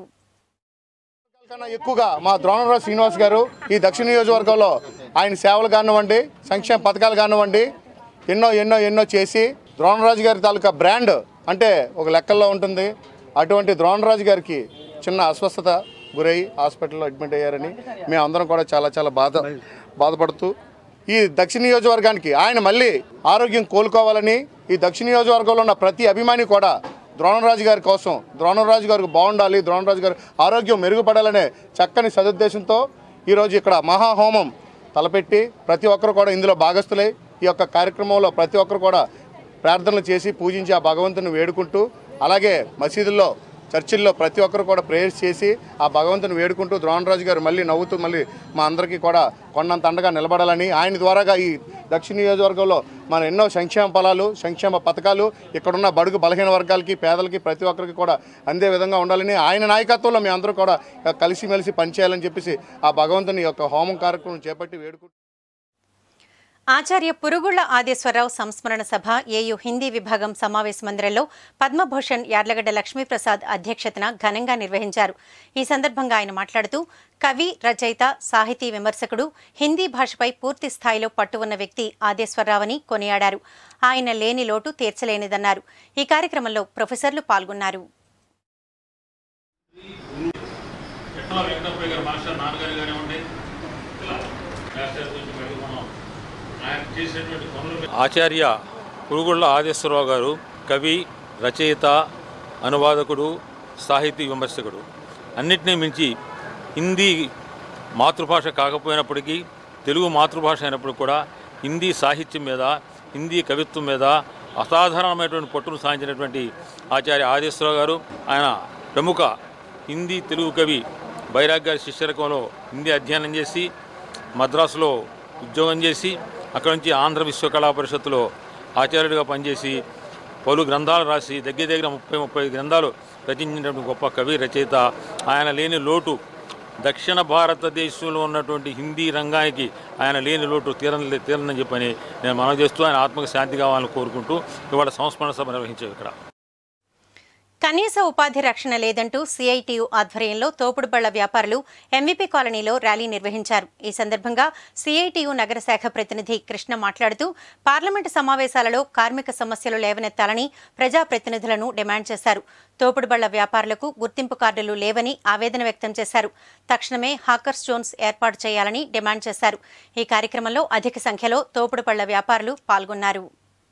S11: కన్నా ఎక్కువగా మా ద్రోణరావు శ్రీనివాస్ గారు ఈ దక్షిణ నియోజకవర్గంలో ఆయన సేవలు కానివ్వండి సంక్షేమ పథకాలు కానివ్వండి ఎన్నో ఎన్నో ఎన్నో చేసి ద్రోణరాజు గారి తాలూకా బ్రాండ్ అంటే ఒక లెక్కల్లో ఉంటుంది అటువంటి ద్రోణరాజు గారికి చిన్న అస్వస్థత గురై హాస్పిటల్లో అడ్మిట్ అయ్యారని మేము అందరం కూడా చాలా చాలా బాధ బాధపడుతూ ఈ దక్షిణ నియోజకవర్గానికి ఆయన మళ్ళీ ఆరోగ్యం కోలుకోవాలని ఈ దక్షిణ నియోజకవర్గంలో ఉన్న ప్రతి అభిమాని కూడా ద్రోణరాజు గారి కోసం ద్రోణరాజు గారికి బాగుండాలి ద్రోణరాజు గారి ఆరోగ్యం మెరుగుపడాలనే చక్కని సదుద్దేశంతో ఈరోజు ఇక్కడ మహాహోమం తలపెట్టి ప్రతి ఒక్కరు కూడా ఇందులో భాగస్థులై ఈ యొక్క కార్యక్రమంలో ప్రతి ఒక్కరు కూడా ప్రార్థనలు చేసి పూజించి ఆ భగవంతుని వేడుకుంటూ అలాగే మసీదుల్లో చర్చిల్లో ప్రతి ఒక్కరు కూడా ప్రేయర్స్ చేసి ఆ భగవంతుని వేడుకుంటూ ద్రోణరాజు గారు మళ్ళీ నవ్వుతూ మళ్ళీ మా అందరికీ కూడా కొండంత అండగా నిలబడాలని ఆయన ద్వారాగా ఈ దక్షిణ నియోజకవర్గంలో మన ఎన్నో సంక్షేమ ఫలాలు సంక్షేమ పథకాలు ఇక్కడున్న బడుగు బలహీన వర్గాలకి పేదలకి ప్రతి ఒక్కరికి కూడా అందే విధంగా ఉండాలని ఆయన నాయకత్వంలో మేము అందరూ కూడా కలిసిమెలిసి పనిచేయాలని చెప్పేసి ఆ భగవంతుని యొక్క హోమం కార్యక్రమం చేపట్టి వేడుకుంటూ
S1: ఆచార్య పురుగుళ్ల ఆదేశ్వరరావు సంస్మరణ సభ ఏయు హిందీ విభాగం సమావేశ మందిరంలో పద్మభూషణ్ యార్లగడ్డ లక్ష్మీప్రసాద్ అధ్యక్షతన ఘనంగా నిర్వహించారు ఈ సందర్భంగా ఆయన మాట్లాడుతూ కవి రచయిత సాహితీ విమర్శకుడు హిందీ భాషపై పూర్తి స్థాయిలో పట్టు ఉన్న వ్యక్తి ఆదేశ్వరరావని కొనియాడారు ఆయన లేని లోటు తీర్చలేనిదన్నారు ఈ కార్యక్రమంలో ప్రొఫెసర్లు పాల్గొన్నారు
S12: ఎట్లా వెంకటప్పయ్య గారు మాస్టర్ నాన్నగారు కానివ్వండి ఇలా మాస్టర్ గురించి మళ్ళీ మనం ఆయన చేసినటువంటి పనుల మీద
S13: ఆచార్య పురుగుళ్ళ ఆదేశ్వరరావు గారు కవి రచయిత అనువాదకుడు సాహితీ విమర్శకుడు అన్నిటినీ మించి హిందీ మాతృభాష కాకపోయినప్పటికీ తెలుగు మాతృభాష అయినప్పుడు కూడా హిందీ సాహిత్యం మీద హిందీ కవిత్వం మీద అసాధారణమైనటువంటి పట్టును సాధించినటువంటి ఆచార్య ఆదేశ్వరరావు గారు ఆయన ప్రముఖ హిందీ తెలుగు కవి బైరాగ్ గారి శిష్యరకంలో హిందీ అధ్యయనం చేసి మద్రాసులో ఉద్యోగం చేసి అక్కడ నుంచి ఆంధ్ర విశ్వకళా పరిషత్తులో ఆచార్యుడిగా పనిచేసి పలు గ్రంథాలు రాసి దగ్గర దగ్గర ముప్పై ముప్పై గ్రంథాలు రచించినటువంటి గొప్ప కవి రచయిత ఆయన లేని లోటు దక్షిణ భారతదేశంలో ఉన్నటువంటి హిందీ రంగానికి ఆయన లేని లోటు తీరని తీరని చెప్పని నేను మనం చేస్తూ ఆయన ఆత్మకు శాంతి కావాలని కోరుకుంటూ ఇవాళ సంస్మరణ సభ నిర్వహించాం ఇక్కడ
S1: కనీస ఉపాధి రక్షణ లేదంటూ సిఐటియు ఆధ్వర్యంలో తోపుడుబళ్ల వ్యాపారులు ఎంవిపి కాలనీలో ర్యాలీ నిర్వహించారు ఈ సందర్భంగా సిఐటియు నగర శాఖ ప్రతినిధి కృష్ణ మాట్లాడుతూ పార్లమెంటు సమావేశాలలో కార్మిక సమస్యలు లేవనెత్తాలని ప్రజాప్రతినిధులను డిమాండ్ చేశారు తోపుడుబళ్ల వ్యాపారులకు గుర్తింపు కార్డులు లేవని ఆవేదన వ్యక్తం చేశారు తక్షణమే హాకర్స్ జోన్స్ ఏర్పాటు చేయాలని డిమాండ్ చేశారు ఈ కార్యక్రమంలో అధిక సంఖ్యలో తోపుడుబళ్ల వ్యాపారులు పాల్గొన్నారు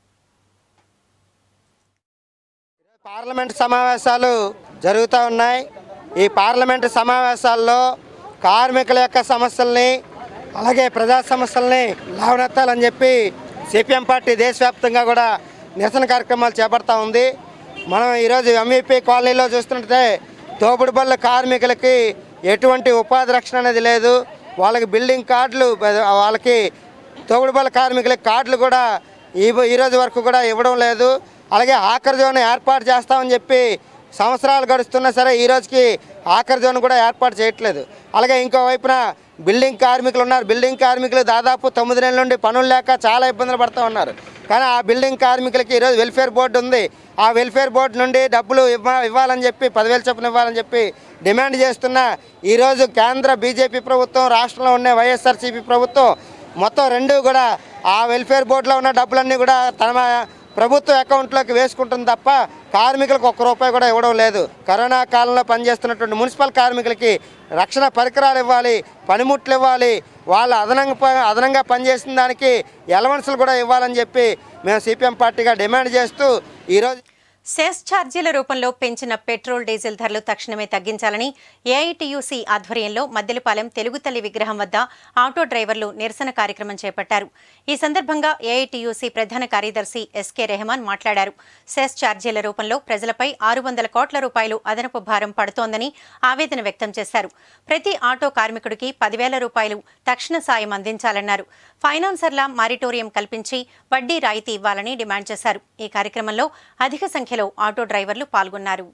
S14: పార్లమెంట్ సమావేశాలు జరుగుతూ ఉన్నాయి ఈ పార్లమెంటు సమావేశాల్లో కార్మికుల యొక్క సమస్యల్ని అలాగే ప్రజా సమస్యల్ని లేవనెత్తాలని చెప్పి సిపిఎం పార్టీ దేశవ్యాప్తంగా కూడా నిరసన కార్యక్రమాలు చేపడతా ఉంది మనం ఈరోజు ఎంఈపీ కాలనీలో చూస్తుంటే తోపుడు బళ్ళ కార్మికులకి ఎటువంటి ఉపాధి రక్షణ అనేది లేదు వాళ్ళకి బిల్డింగ్ కార్డులు వాళ్ళకి తోపుడు బళ్ళ కార్మికులకి కార్డులు కూడా ఈ ఈ రోజు వరకు కూడా ఇవ్వడం లేదు అలాగే ఆఖరి జోన్ ఏర్పాటు చేస్తామని చెప్పి సంవత్సరాలు గడుస్తున్నా సరే ఈ రోజుకి ఆఖరి జోన్ కూడా ఏర్పాటు చేయట్లేదు అలాగే ఇంకో వైపున బిల్డింగ్ కార్మికులు ఉన్నారు బిల్డింగ్ కార్మికులు దాదాపు తొమ్మిది నెలల నుండి పనులు లేక చాలా ఇబ్బందులు పడుతూ ఉన్నారు కానీ ఆ బిల్డింగ్ కార్మికులకి ఈరోజు వెల్ఫేర్ బోర్డు ఉంది ఆ వెల్ఫేర్ బోర్డు నుండి డబ్బులు ఇవ్వ ఇవ్వాలని చెప్పి పదివేలు చొప్పున ఇవ్వాలని చెప్పి డిమాండ్ చేస్తున్న ఈరోజు కేంద్ర బీజేపీ ప్రభుత్వం రాష్ట్రంలో ఉన్న వైఎస్ఆర్సీపీ ప్రభుత్వం మొత్తం రెండు కూడా ఆ వెల్ఫేర్ బోర్డులో ఉన్న డబ్బులన్నీ కూడా తన ప్రభుత్వ అకౌంట్లోకి వేసుకుంటుంది తప్ప కార్మికులకు ఒక్క రూపాయి కూడా ఇవ్వడం లేదు కరోనా కాలంలో పనిచేస్తున్నటువంటి మున్సిపల్ కార్మికులకి రక్షణ పరికరాలు ఇవ్వాలి పనిముట్లు ఇవ్వాలి వాళ్ళు అదనంగా ప- అదనంగా పనిచేసిన దానికి ఎలవెన్స్లు కూడా ఇవ్వాలని చెప్పి మేము సిపిఎం పార్టీగా డిమాండ్ చేస్తూ ఈరోజు
S1: సెస్ ఛార్జీల రూపంలో పెంచిన పెట్రోల్ డీజిల్ ధరలు తక్షణమే తగ్గించాలని ఏఐటియుసి ఆధ్వర్యంలో మద్దెలపాలెం తెలుగు తల్లి విగ్రహం వద్ద ఆటో డ్రైవర్లు నిరసన కార్యక్రమం చేపట్టారు ఈ సందర్భంగా ఏఐటియుసి ప్రధాన కార్యదర్శి ఎస్కే రెహమాన్ మాట్లాడారు సెస్ ఛార్జీల రూపంలో ప్రజలపై ఆరు వందల కోట్ల రూపాయలు అదనపు భారం పడుతోందని ఆవేదన వ్యక్తం చేశారు ప్రతి ఆటో కార్మికుడికి పదివేల రూపాయలు తక్షణ సాయం అందించాలన్నారు ఫైనాన్సర్ల మారిటోరియం కల్పించి వడ్డీ రాయితీ ఇవ్వాలని డిమాండ్ చేశారు ఈ కార్యక్రమంలో అధిక సంఖ్యలో ఆటో డ్రైవర్లు పాల్గొన్నారు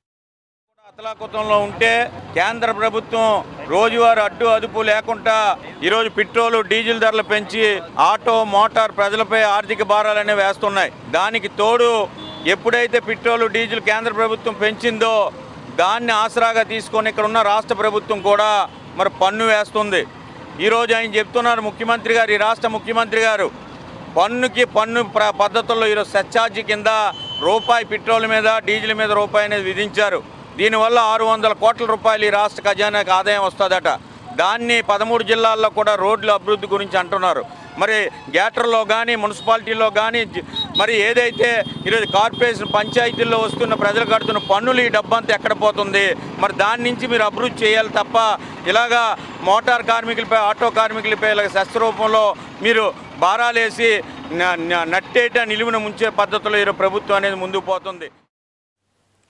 S7: అతలాకుతంలో ఉంటే కేంద్ర ప్రభుత్వం రోజువారీ అడ్డు అదుపు లేకుండా ఈరోజు పెట్రోలు డీజిల్ ధరలు పెంచి ఆటో మోటార్ ప్రజలపై ఆర్థిక భారాలనే వేస్తున్నాయి దానికి తోడు ఎప్పుడైతే పెట్రోలు డీజిల్ కేంద్ర ప్రభుత్వం పెంచిందో దాన్ని ఆసరాగా తీసుకొని ఇక్కడ ఉన్న రాష్ట్ర ప్రభుత్వం కూడా మరి పన్ను వేస్తుంది ఈరోజు ఆయన చెప్తున్నారు ముఖ్యమంత్రి గారు ఈ రాష్ట్ర ముఖ్యమంత్రి గారు పన్నుకి పన్ను ప్ర పద్ధతుల్లో ఈరోజు సర్ఛార్జీ కింద రూపాయి పెట్రోల్ మీద డీజిల్ మీద రూపాయి అనేది విధించారు దీనివల్ల ఆరు వందల కోట్ల రూపాయలు ఈ రాష్ట్ర ఖజానాకి ఆదాయం వస్తుందట దాన్ని పదమూడు జిల్లాల్లో కూడా రోడ్ల అభివృద్ధి గురించి అంటున్నారు మరి గ్యాటర్లో కానీ మున్సిపాలిటీలో కానీ జి- మరి ఏదైతే ఈరోజు కార్పొరేషన్ పంచాయతీల్లో వస్తున్న ప్రజలు కడుతున్న పన్నులు ఈ డబ్బంతా ఎక్కడ పోతుంది మరి దాని నుంచి మీరు అభివృద్ధి చేయాలి తప్ప ఇలాగా మోటార్ కార్మికులపై ఆటో కార్మికులపై ఇలాగ శస్త్రరూపంలో మీరు భారాలేసి న- న- నట్టేట నిలువున ముంచే పద్ధతిలో ఈరోజు ప్రభుత్వం అనేది ముందుకు పోతుంది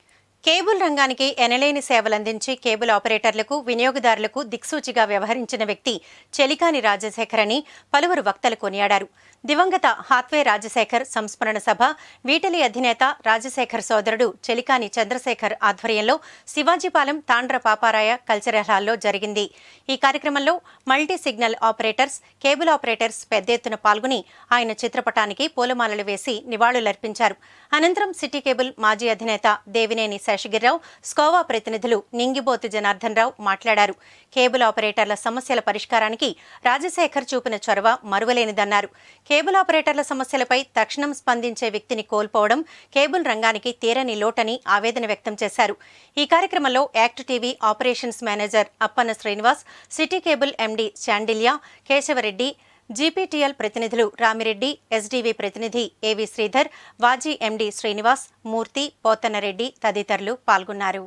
S1: కేబుల్ రంగానికి ఎనలేని సేవలందించి కేబుల్ ఆపరేటర్లకు వినియోగదారులకు దిక్సూచిగా వ్యవహరించిన వ్యక్తి చెలికాని రాజశేఖర్ అని పలువురు వక్తలు కొనియాడారు దివంగత హాత్వే రాజశేఖర్ సంస్మరణ సభ వీటలి అధినేత రాజశేఖర్ సోదరుడు చెలికాని చంద్రశేఖర్ ఆధ్వర్యంలో శివాజీపాలెం తాండ్ర పాపారాయ కల్చరల్ హాల్లో జరిగింది ఈ కార్యక్రమంలో multi signal operators cable operators పెద్ద ఎత్తున పాల్గొని ఆయన చిత్రపటానికి పూలమాలలు వేసి నివాళులర్పించారు అనంతరం సిటీ కేబుల్ మాజీ అధినేత దేవినేని శేషగిరిరావు స్కోవా ప్రతినిధులు నింగిబోతు జనార్దన్ రావు మాట్లాడారు కేబుల్ ఆపరేటర్ల సమస్యల పరిష్కారానికి రాజశేఖర్ చూపిన చొరవ మరువలేనిదన్నారు కేబుల్ ఆపరేటర్ల సమస్యలపై తక్షణం స్పందించే వ్యక్తిని కోల్పోవడం కేబుల్ రంగానికి తీరని లోటని ఆవేదన వ్యక్తం చేశారు ఈ కార్యక్రమంలో ACT TV operations manager Appanna Srinivas city cable MD Sandilya Kesavareddy GPTL ప్రతినిధులు రామిరెడ్డి ఎస్డీవీ ప్రతినిధి ఏవి శ్రీధర్ వాజీ ఎండీ శ్రీనివాస్ మూర్తి పోతన్నరెడ్డి తదితరులు పాల్గొన్నారు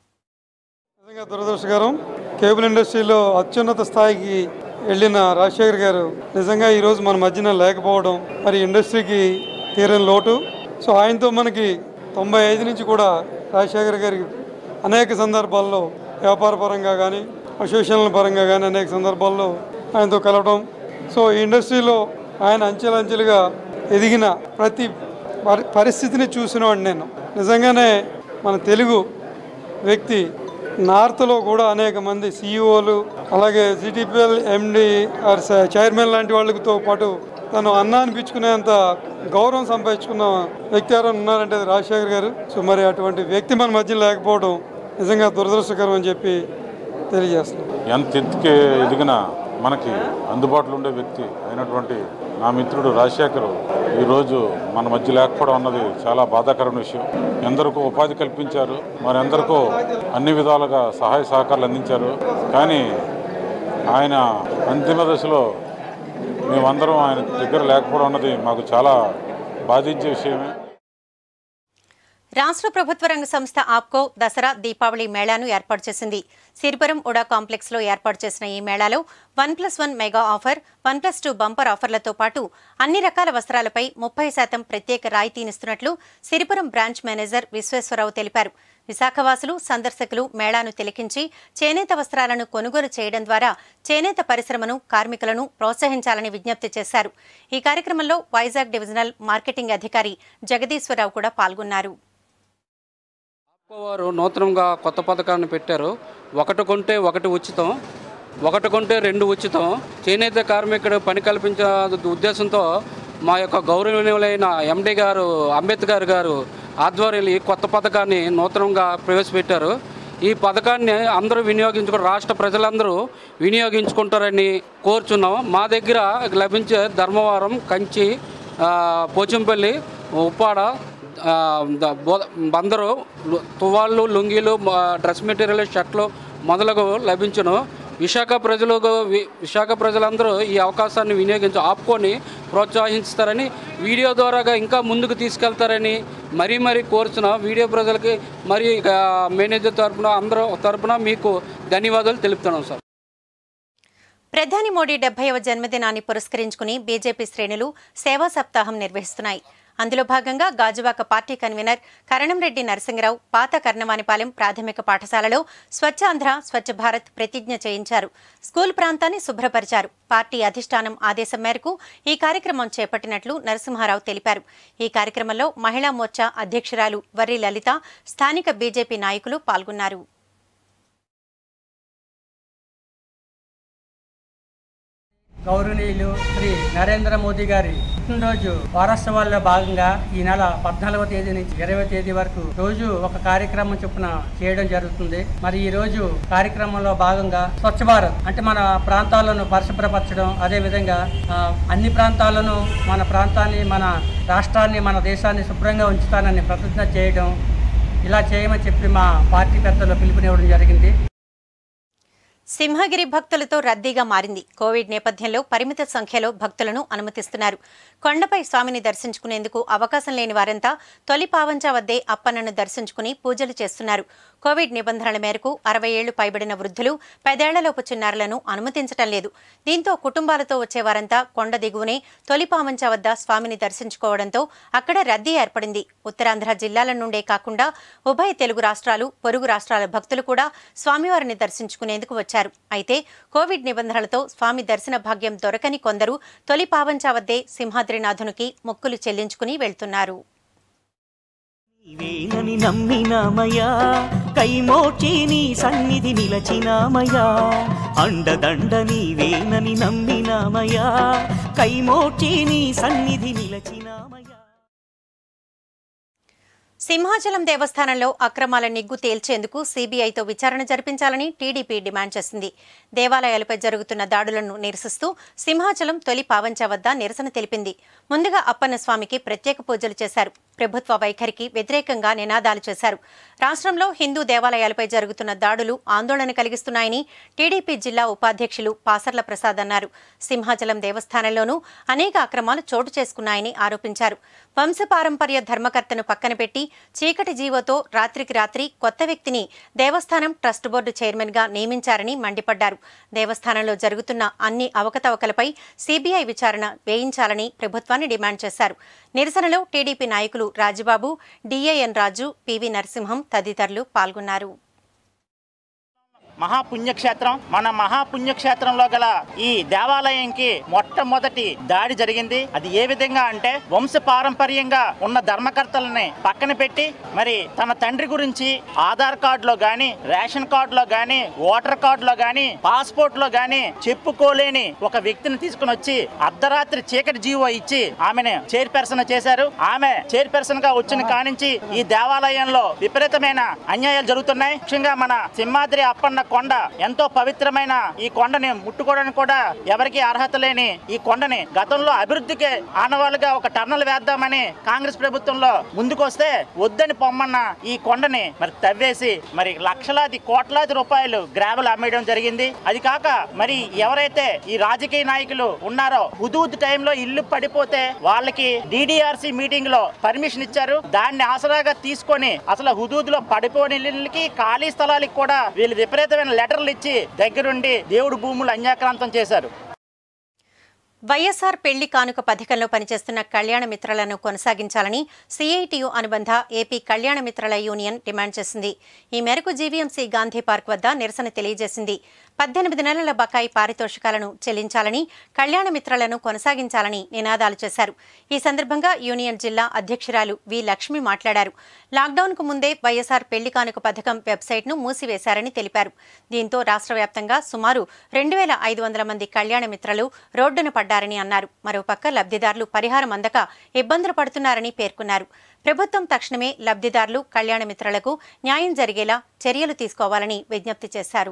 S15: నిజంగా దురదృష్టకరం కేబుల్ ఇండస్ట్రీలో అత్యున్నత స్థాయికి వెళ్ళిన రాజశేఖర్ గారు నిజంగా ఈరోజు మన మధ్యన లేకపోవడం మరి ఇండస్ట్రీకి తీరని లోటు సో ఆయనతో మనకి తొంభై ఐదు నుంచి కూడా రాజశేఖర్ గారికి అనేక సందర్భాల్లో వ్యాపార పరంగా కానీ అసోసియేషన్ల పరంగా కానీ అనేక సందర్భాల్లో ఆయనతో కలవడం సో ఈ ఇండస్ట్రీలో ఆయన అంచెలంచెలుగా ఎదిగిన ప్రతి పరి- పరిస్థితిని చూసినవాడిని నేను నిజంగానే మన తెలుగు వ్యక్తి నార్త్లో కూడా అనేక మంది సీఈఓలు అలాగే సిటీపీఎల్ ఎండి ఆర్ స- చైర్మన్ లాంటి వాళ్ళతో పాటు తను అన్న అనిపించుకునేంత గౌరవం సంపాదించుకున్న వ్యక్తి ఎవరైనా ఉన్నారంటే అది రాజశేఖర్ గారు సో మరి అటువంటి వ్యక్తి మన మధ్య లేకపోవడం నిజంగా దురదృష్టకరం అని చెప్పి తెలియజేస్తున్నాం
S16: ఎంత ఎత్తుకి ఎదిగిన మనకి అందుబాటులో ఉండే వ్యక్తి అయినటువంటి నా మిత్రుడు రాజశేఖర్ ఈరోజు మన మధ్య లేకపోవడం అన్నది చాలా బాధాకరమైన విషయం ఎందరికో ఉపాధి కల్పించారు మరి ఎందరికో అన్ని విధాలుగా సహాయ సహకారాలు అందించారు కానీ ఆయన అంతిమ దశలో మేమందరం ఆయన దగ్గర లేకపోవడం అన్నది మాకు చాలా బాధించే విషయమే
S1: రాష్ట్ర ప్రభుత్వ రంగ సంస్థ ఆప్కో దసరా దీపావళి మేళాను ఏర్పాటు చేసింది సిరిపురం ఉడా కాంప్లెక్స్ లో ఏర్పాటు చేసిన ఈ మేళాలో one plus one mega offer one plus two bumper ఆఫర్లతో పాటు అన్ని రకాల వస్త్రాలపై ముప్పై శాతం ప్రత్యేక రాయితీనిస్తున్నట్లు సిరిపురం బ్రాంచ్ మేనేజర్ విశ్వేశ్వరరావు తెలిపారు విశాఖవాసులు సందర్శకులు మేళాను తిలకించి చేనేత వస్త్రాలను కొనుగోలు చేయడం ద్వారా చేనేత పరిశ్రమను కార్మికులను ప్రోత్సహించాలని విజ్ఞప్తి చేశారు ఈ కార్యక్రమంలో వైజాగ్ డివిజనల్ మార్కెటింగ్ అధికారి జగదీశ్వరరావు కూడా పాల్గొన్నారు
S17: వారు నూతనంగా కొత్త పథకాన్ని పెట్టారు ఒకటి కొంటే ఒకటి ఉచితం ఒకటి కొంటే రెండు ఉచితం చేనేత కార్మికుడు పని కల్పించే ఉద్దేశంతో మా యొక్క గౌరవనీయులైన ఎండి గారు అంబేద్కర్ గారు ఆధ్వర్యంలో ఈ కొత్త పథకాన్ని నూతనంగా ప్రవేశపెట్టారు ఈ పథకాన్ని అందరూ వినియోగించుకు రాష్ట్ర ప్రజలందరూ వినియోగించుకుంటారని కోరుచున్నాం మా దగ్గర లభించే ధర్మవరం కంచి ఆ, పోచంపల్లి ఉప్పాడ ఆ, ద- బో- బందరు లు- తువాళ్ళు లుంగీలు మ- డ్రెస్ మెటీరియల్ షర్ట్లు మొదలగు లభించును విశాఖ ప్రజలకు వి- విశాఖ ప్రజలందరూ ఈ అవకాశాన్ని వినియోగించి ఆపుకొని ప్రోత్సహిస్తారని వీడియో ద్వారాగా ఇంకా ముందుకు తీసుకెళ్తారని మరీ మరీ కోరుచున్న వీడియో ప్రజలకి మరియు ఇక మేనేజర్ తరపున అందరూ తరపున మీకు ధన్యవాదాలు తెలుపుతున్నాం సార్
S1: ప్రధాని మోడీ డెబ్బైవ జన్మదినాన్ని పురస్కరించుకుని బీజేపీ శ్రేణులు సేవా సప్తాహం నిర్వహిస్తున్నాయి అందులో భాగంగా గాజువాక పార్టీ కన్వీనర్ కరణంరెడ్డి నరసింహరావు పాత కర్ణవానిపాలెం ప్రాథమిక పాఠశాలలో స్వచ్ఛ ఆంధ్ర స్వచ్ఛ భారత్ ప్రతిజ్ఞ చేయించారు స్కూల్ ప్రాంతాన్ని శుభ్రపరిచారు పార్టీ అధిష్టానం ఆదేశం మేరకు ఈ కార్యక్రమం చేపట్టినట్లు నరసింహారావు తెలిపారు ఈ కార్యక్రమంలో మహిళా మోర్చా అధ్యక్షురాలు వర్రి లలిత స్థానిక బీజేపీ నాయకులు పాల్గొన్నారు
S18: గౌరవనీయులు శ్రీ నరేంద్ర మోదీ గారి పుట్టినరోజు వారోత్సవాల్లో భాగంగా ఈ నెల పద్నాలుగవ తేదీ నుంచి ఇరవై తేదీ వరకు రోజు ఒక కార్యక్రమం చొప్పున చేయడం జరుగుతుంది మరి ఈ రోజు కార్యక్రమంలో భాగంగా స్వచ్ఛ భారత్ అంటే మన ప్రాంతాలను పరిశుభ్రపరచడం అదే విధంగా ఆ, అన్ని ప్రాంతాలను మన ప్రాంతాన్ని మన రాష్ట్రాన్ని మన దేశాన్ని శుభ్రంగా ఉంచుతానని ప్రతిజ్ఞ చేయడం ఇలా చేయమని చెప్పి మా పార్టీ పెద్దలు పిలుపునివ్వడం జరిగింది
S1: సింహగిరి భక్తులతో రద్దీగా మారింది కోవిడ్ నేపథ్యంలో పరిమిత సంఖ్యలో భక్తులను అనుమతిస్తున్నారు కొండపై స్వామిని దర్శించుకునేందుకు అవకాశం లేని వారంతా తొలి పావంచా వద్దే అప్పన్నను దర్శించుకుని పూజలు చేస్తున్నారు కోవిడ్ నిబంధనల మేరకు అరవై ఏళ్లు పైబడిన వృద్ధులు పదేళ్లలోపు చిన్నారులను అనుమతించటం లేదు దీంతో కుటుంబాలతో వచ్చేవారంతా కొండ దిగువనే తొలి పావంచా వద్ద స్వామిని దర్శించుకోవడంతో అక్కడ రద్దీ ఏర్పడింది ఉత్తరాంధ్ర జిల్లాల నుండే కాకుండా ఉభయ తెలుగు రాష్ట్రాలు పొరుగు రాష్ట్రాల భక్తులు కూడా స్వామివారిని దర్శించుకునేందుకు వచ్చారు అయితే కోవిడ్ నిబంధనలతో స్వామి దర్శన భాగ్యం దొరకని కొందరు తొలి పావంచా వద్దే సింహాద్రినాథునికి మొక్కులు చెల్లించుకుని వెళ్తున్నారు
S19: నీవేనని నమ్మినామయ్యా కైమోచి నీ సన్నిధి నిలచినామయ్యా అండదండ నీవేనని నమ్మినామయ్యా కైమోచి నీ సన్నిధి నిలచినామయ్యా
S1: సింహాచలం దేవస్థానంలో అక్రమాల నిగ్గు తేల్చేందుకు సీబీఐతో విచారణ జరిపించాలని టీడీపీ డిమాండ్ చేసింది దేవాలయాలపై జరుగుతున్న దాడులను నిరసిస్తూ సింహాచలం తొలి పావంచా వద్ద నిరసన తెలిపింది ముందుగా అప్పన్న స్వామికి ప్రత్యేక పూజలు చేశారు ప్రభుత్వ వైఖరికి వ్యతిరేకంగా నినాదాలు చేశారు రాష్ట్రంలో హిందూ దేవాలయాలపై జరుగుతున్న దాడులు ఆందోళన కలిగిస్తున్నాయని టీడీపీ జిల్లా ఉపాధ్యక్షులు పాసర్ల ప్రసాద్ అన్నారు సింహాచలం దేవస్థానంలోనూ అనేక అక్రమాలు చోటు చేసుకున్నాయని ఆరోపించారు వంశపారంపర్య ధర్మకర్తను పక్కన పెట్టి చీకటి జీవోతో రాత్రికి రాత్రి కొత్త వ్యక్తిని దేవస్థానం ట్రస్ట్ బోర్డు చైర్మన్ గా నియమించారని మండిపడ్డారు దేవస్థానంలో జరుగుతున్న అన్ని అవకతవకలపై సీబీఐ విచారణ వేయించాలని ప్రభుత్వాన్ని డిమాండ్ చేశారు నిరసనలో టీడీపీ నాయకులు రాజుబాబు డిఏఎన్ రాజు పివి నరసింహం తదితరులు పాల్గొన్నారు
S20: మహాపుణ్యక్షేత్రం మన మహాపుణ్యక్షేత్రంలో గల ఈ దేవాలయంకి మొట్టమొదటి దాడి జరిగింది అది ఏ విధంగా అంటే వంశ పారంపర్యంగా ఉన్న ధర్మకర్తలని పక్కన పెట్టి మరి తన తండ్రి గురించి ఆధార్ కార్డులో గాని రేషన్ కార్డులో గాని ఓటర్ కార్డులో గాని పాస్పోర్ట్ లో గాని చెప్పుకోలేని ఒక వ్యక్తిని తీసుకుని వచ్చి అర్ధరాత్రి చీకటి జీవో ఇచ్చి ఆమెను చైర్పర్సన్ చేశారు ఆమె చైర్పర్సన్ గా వచ్చిన కానించి ఈ దేవాలయంలో విపరీతమైన అన్యాయాలు జరుగుతున్నాయి ముఖ్యంగా మన సింహాద్రి అప్పన్న కొండ ఎంతో పవిత్రమైన ఈ కొండని ముట్టుకోవడానికి కూడా ఎవరికి అర్హత లేని ఈ కొండని గతంలో అభివృద్ధికి ఆనవాళ్ళుగా ఒక టర్నల్ వేద్దామని కాంగ్రెస్ ప్రభుత్వంలో ముందుకొస్తే వద్దని పొమ్మన్న ఈ కొండని మరి తవ్వేసి మరి లక్షలాది కోట్లాది రూపాయలు గ్రావెల్ అమ్మేయడం జరిగింది అది కాక మరి ఎవరైతే ఈ రాజకీయ నాయకులు ఉన్నారో హుదూద్ టైంలో ఇల్లు పడిపోతే వాళ్ళకి డిడిఆర్సి మీటింగ్ లో పర్మిషన్ ఇచ్చారు దాన్ని ఆసరాగా తీసుకొని అసలు హుదూద్ లో పడిపోయిన ఇళ్ళకి ఖాళీ స్థలాలకి కూడా వీళ్ళు విపరీతమైన లెటర్లు ఇచ్చి దగ్గరుండి దేవుడు భూములు అన్యాక్రాంతం చేశారు
S1: వైఎస్ఆర్ పెళ్లి కానుక పథకంలో పనిచేస్తున్న కళ్యాణ మిత్రలను కొనసాగించాలని సిఐటియు అనుబంధ ఏపీ కళ్యాణ మిత్రల యూనియన్ డిమాండ్ చేసింది ఈ మేరకు జీవీఎంసీ గాంధీ పార్క్ వద్ద నిరసన తెలియజేసింది పద్దెనిమిది నెలల బకాయి పారితోషికాలను చెల్లించాలని కళ్యాణ మిత్రలను కొనసాగించాలని నినాదాలు చేశారు ఈ సందర్భంగా యూనియన్ జిల్లా అధ్యక్షురాలు వి లక్ష్మి మాట్లాడారు లాక్డౌన్కు ముందే వైఎస్ఆర్ పెళ్లి కానుక పథకం వెబ్సైట్ను మూసివేశారని తెలిపారు దీంతో రాష్ట్ర వ్యాప్తంగా సుమారు రెండు వేల ఐదు వందల మంది కళ్యాణ మిత్రలు రోడ్డున పడ్డారని అన్నారు మరోపక్క లబ్ధిదారులు పరిహారం అందక ఇబ్బందులు పడుతున్నారని పేర్కొన్నారు ప్రభుత్వం తక్షణమే లబ్ధిదారులు కళ్యాణ మిత్రలకు న్యాయం జరిగేలా చర్యలు తీసుకోవాలని విజ్ఞప్తి చేశారు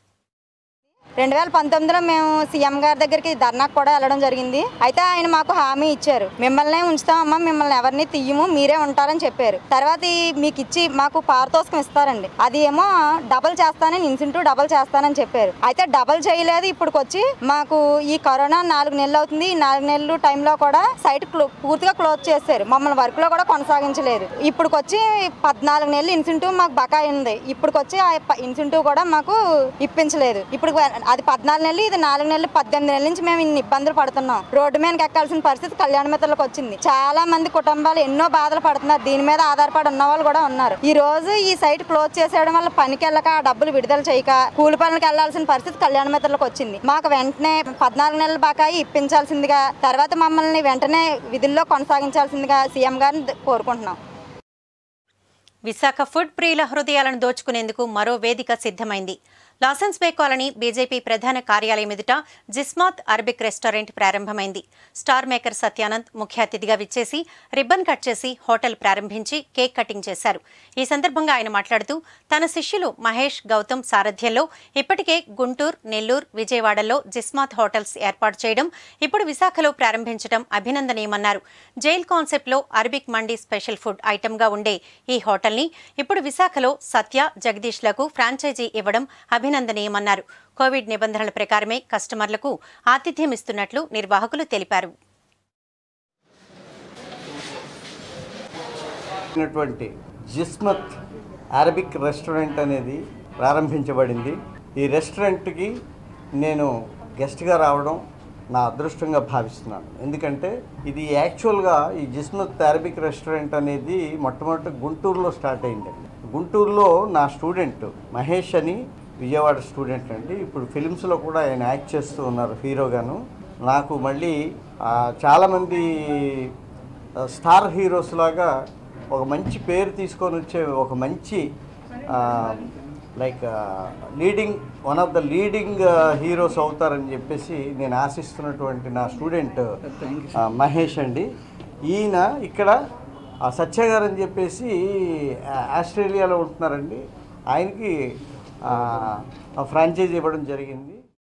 S21: రెండు వేల పంతొమ్మిదిలో మేము సీఎం గారి దగ్గరికి ధర్నాకు కూడా వెళ్ళడం జరిగింది అయితే ఆయన మాకు హామీ ఇచ్చారు మిమ్మల్నే ఉంచుతామమ్మా మిమ్మల్ని ఎవరిని తీయము మీరే ఉంటారని చెప్పారు తర్వాత ఈ మీకు ఇచ్చి మాకు పారితోషికం ఇస్తారండి అది ఏమో డబల్ చేస్తానని ఇన్సెంటివ్ డబల్ చేస్తానని చెప్పారు అయితే డబల్ చేయలేదు ఇప్పుడు వచ్చి మాకు ఈ కరోనా నాలుగు నెలలు అవుతుంది ఈ నాలుగు నెలలు టైంలో కూడా సైట్ క్లో- పూర్తిగా క్లోజ్ చేశారు మమ్మల్ని వర్క్ లో కూడా కొనసాగించలేదు ఇప్పుడు వచ్చి పద్నాలుగు నెలలు ఇన్సెంటివ్ మాకు బకాయి ఉంది ఇప్పుడు వచ్చి ఆ ఇన్సెంటివ్ కూడా మాకు ఇప్పించలేదు ఇప్పుడు అది పద్నాలుగు నెలలు ఇది నాలుగు నెలలు పద్దెనిమిది నెలల నుంచి మేము ఇన్ని ఇబ్బందులు పడుతున్నాం రోడ్డు మీదకి ఎక్కాల్సిన పరిస్థితి కళ్యాణ మిత్రులకు వచ్చింది చాలా మంది కుటుంబాలు ఎన్నో బాధలు పడుతున్నారు దీని మీద ఆధారపడి ఉన్న వాళ్ళు కూడా ఉన్నారు ఈ రోజు ఈ సైట్ క్లోజ్ చేసేయడం వల్ల పనికి వెళ్ళక ఆ డబ్బులు విడుదల చేయక కూలి పనులకు వెళ్లాల్సిన పరిస్థితి కళ్యాణ మిత్రులకు వచ్చింది మాకు వెంటనే పద్నాలుగు నెలల బకాయి ఇప్పించాల్సిందిగా తర్వాత మమ్మల్ని వెంటనే విధుల్లో కొనసాగించాల్సిందిగా సీఎం గారిని కోరుకుంటున్నాం
S1: విశాఖ ఫుడ్ ప్రియుల హృదయాలను దోచుకునేందుకు మరో వేదిక సిద్ధమైంది లాసెన్స్ బే కాలనీ బీజేపీ ప్రధాన కార్యాలయం ఎదుట జిస్మాత్ అరబిక్ రెస్టారెంట్ ప్రారంభమైంది స్టార్ మేకర్ సత్యానంద్ ముఖ్య అతిథిగా విచ్చేసి రిబ్బన్ కట్ చేసి హోటల్ ప్రారంభించి కేక్ కటింగ్ చేశారు ఈ సందర్భంగా ఆయన మాట్లాడుతూ తన శిష్యులు మహేష్ గౌతమ్ సారథ్యంలో ఇప్పటికే గుంటూరు నెల్లూరు విజయవాడలో జిస్మాత్ హోటల్స్ ఏర్పాటు చేయడం ఇప్పుడు విశాఖలో ప్రారంభించడం అభినందనీయమన్నారు జైల్ కాన్సెప్ట్లో అరబిక్ మండీ స్పెషల్ ఫుడ్ ఐటమ్గా ఉండే ఈ హోటల్ని ఇప్పుడు విశాఖలో సత్య జగదీష్లకు ఫ్రాంచైజీ ఇవ్వడం అభినందనీయం అభినందనీయమన్నారు కోవిడ్ నిబంధనల ప్రకారమే కస్టమర్లకు ఆతిథ్యం ఇస్తున్నట్లు నిర్వాహకులు తెలిపారు
S2: ఉన్నటువంటి జిస్మత్ అరబిక్ రెస్టారెంట్ అనేది ప్రారంభించబడింది ఈ రెస్టారెంట్కి నేను గెస్ట్గా రావడం నా అదృష్టంగా భావిస్తున్నాను ఎందుకంటే ఇది యాక్చువల్గా ఈ జిస్మత్ అరబిక్ రెస్టారెంట్ అనేది మొట్టమొదటి గుంటూరులో స్టార్ట్ అయింది గుంటూరులో నా స్టూడెంట్ మహేష్ అని విజయవాడ స్టూడెంట్ అండి ఇప్పుడు ఫిలిమ్స్లో కూడా ఆయన యాక్ట్ చేస్తూ ఉన్నారు హీరోగాను నాకు మళ్ళీ ఆ, చాలామంది ఆ, స్టార్ హీరోస్ లాగా ఒక మంచి పేరు తీసుకొని వచ్చే ఒక మంచి ఆ, like leading one of the leading heroes అవుతారని చెప్పేసి నేను ఆశిస్తున్నటువంటి నా స్టూడెంట్ ఆ, మహేష్ అండి ఈయన ఇక్కడ ఆ సత్య గారు అని చెప్పేసి ఆ, ఆస్ట్రేలియాలో ఉంటున్నారండి ఆయనకి ఫ్రాంచైజీ ఇవ్వడం జరిగింది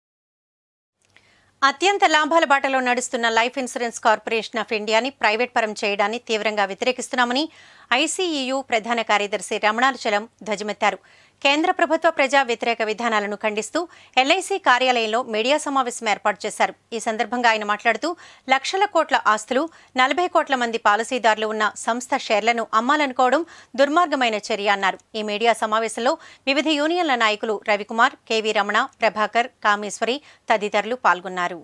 S1: అత్యంత లాభాల బాటలో నడుస్తున్న లైఫ్ ఇన్సూరెన్స్ కార్పొరేషన్ ఆఫ్ ఇండియాని ప్రైవేట్ పరం చేయడాన్ని తీవ్రంగా వ్యతిరేకిస్తున్నామని ఐసీఈయు ప్రధాన కార్యదర్శి రమణాచలం ధ్వజమెత్తారు కేంద్ర ప్రభుత్వ ప్రజా వ్యతిరేక విధానాలను ఖండిస్తూ ఎల్ఐసి కార్యాలయంలో మీడియా సమావేశం ఏర్పాటు చేశారు ఈ సందర్భంగా ఆయన మాట్లాడుతూ లక్షల కోట్ల ఆస్తులు నలభై కోట్ల మంది పాలసీదారులు ఉన్న సంస్థ షేర్లను అమ్మాలనుకోవడం దుర్మార్గమైన చర్య అన్నారు ఈ మీడియా సమావేశంలో వివిధ యూనియన్ల నాయకులు రవికుమార్ కేవీ రమణ ప్రభాకర్ కామేశ్వరి తదితరులు పాల్గొన్నారు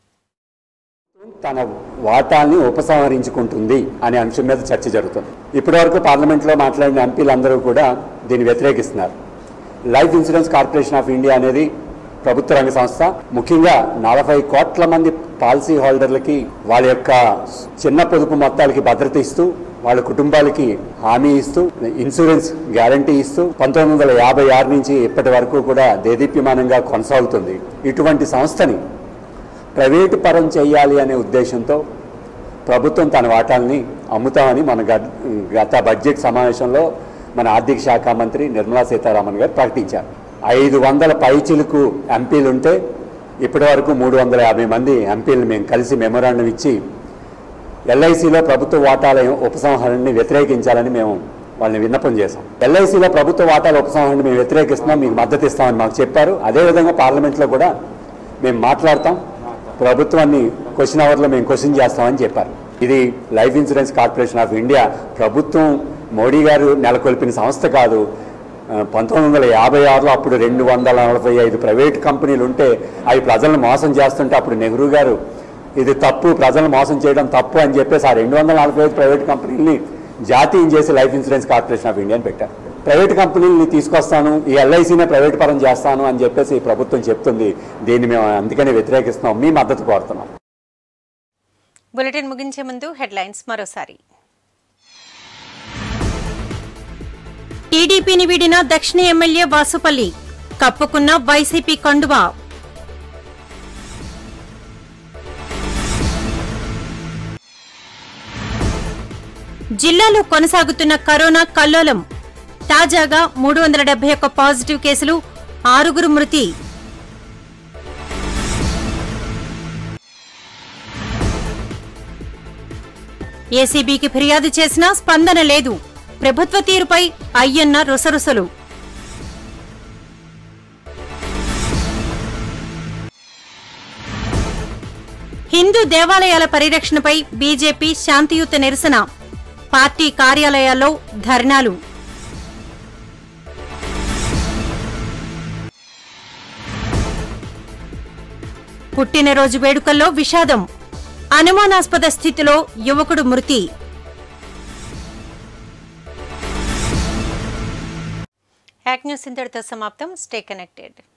S22: తన వాటాల్ని ఉపసంహరించుకుంటుంది అనే అంశం మీద చర్చ జరుగుతుంది ఇప్పటివరకు పార్లమెంట్లో మాట్లాడిన ఎంపీలందరూ కూడా దీన్ని వ్యతిరేకిస్తున్నారు life insurance corporation of India అనేది ప్రభుత్వ రంగ సంస్థ ముఖ్యంగా నలభై కోట్ల మంది పాలసీ హోల్డర్లకి వాళ్ళ యొక్క చిన్న పొదుపు మొత్తాలకి భద్రత ఇస్తూ వాళ్ళ కుటుంబాలకి హామీ ఇస్తూ ఇన్సూరెన్స్ గ్యారంటీ ఇస్తూ పంతొమ్మిది వందల యాభై ఆరు నుంచి ఇప్పటి వరకు కూడా దేదీప్యమానంగా కొనసాగుతుంది ఇటువంటి సంస్థని ప్రైవేటు పరం చేయాలి అనే ఉద్దేశంతో ప్రభుత్వం తన వాటాల్ని అమ్ముతామని మన గ- గత బడ్జెట్ సమావేశంలో మన ఆర్థిక శాఖ మంత్రి నిర్మలా సీతారామన్ గారు ప్రకటించారు ఐదు వందల పైచిలకు ఎంపీలు ఉంటే ఇప్పటి వరకు మూడు వందల యాభై మంది ఎంపీలు మేము కలిసి మెమోరాండం ఇచ్చి ఎల్ఐసిలో ప్రభుత్వ వాటాల ఉపసంహరణని వ్యతిరేకించాలని మేము వాళ్ళని విన్నపం చేశాం ఎల్ఐసిలో ప్రభుత్వ వాటాల ఉపసంహరణని మేము వ్యతిరేకిస్తున్నాం మీకు మద్దతు ఇస్తామని మాకు చెప్పారు అదేవిధంగా పార్లమెంట్లో కూడా మేము మాట్లాడతాం ప్రభుత్వాన్ని క్వశ్చన్ అవర్లో మేము క్వశ్చన్ చేస్తామని చెప్పారు ఇది life insurance corporation of India ప్రభుత్వం మోడీ గారు నెలకొల్పిన సంస్థ కాదు ఆ, పంతొమ్మిది వందల యాభై ఆరులో అప్పుడు రెండు వందల నలభై ఐదు ప్రైవేట్ కంపెనీలు ఉంటే అవి ప్రజలను మోసం చేస్తుంటే అప్పుడు నెహ్రూ గారు ఇది తప్పు ప్రజలను మోసం చేయడం తప్పు అని చెప్పేసి ఆ రెండు వందల నలభై ఐదు ప్రైవేట్ కంపెనీలని జాతీయం చేసి లైఫ్ ఇన్సూరెన్స్ కార్పొరేషన్ ఆఫ్ ఇండియాని పెట్టారు ప్రైవేట్ కంపెనీలని తీసుకొస్తాను ఈ ఎల్ఐసినే ప్రైవేట్ పరం చేస్తాను అని చెప్పేసి ఈ ప్రభుత్వం చెప్తుంది దీన్ని మేము అందుకనే వ్యతిరేకిస్తున్నాం మీ మద్దతు కోరుతున్నాం
S1: బులెటిన్ ముగించే ముందు హెడ్లైన్స్ మరోసారి టీడీపీని వీడిన దక్షిణ ఎమ్మెల్యే వాసుపల్లి కప్పుకున్న వైసీపీ కండువా జిల్లాలో కొనసాగుతున్న కరోనా కల్లోలం తాజాగా మూడు వందల డెబ్బై ఒక్క పాజిటివ్ కేసులు ఆరుగురు మృతి ఏసీబీకి ఫిర్యాదు చేసినా స్పందన లేదు ప్రభుత్వ తీరుపై అయ్యన్న రుసరుసలు హిందూ దేవాలయాల పరిరక్షణపై బీజేపీ శాంతియుత నిరసన పార్టీ కార్యాలయాల్లో ధర్నాలు పుట్టినరోజు వేడుకల్లో విషాదం అనుమానాస్పద స్థితిలో యువకుడు మృతి యాక్ న్యూస్ ఇంతటితో సమాప్తం స్టే కనెక్టెడ్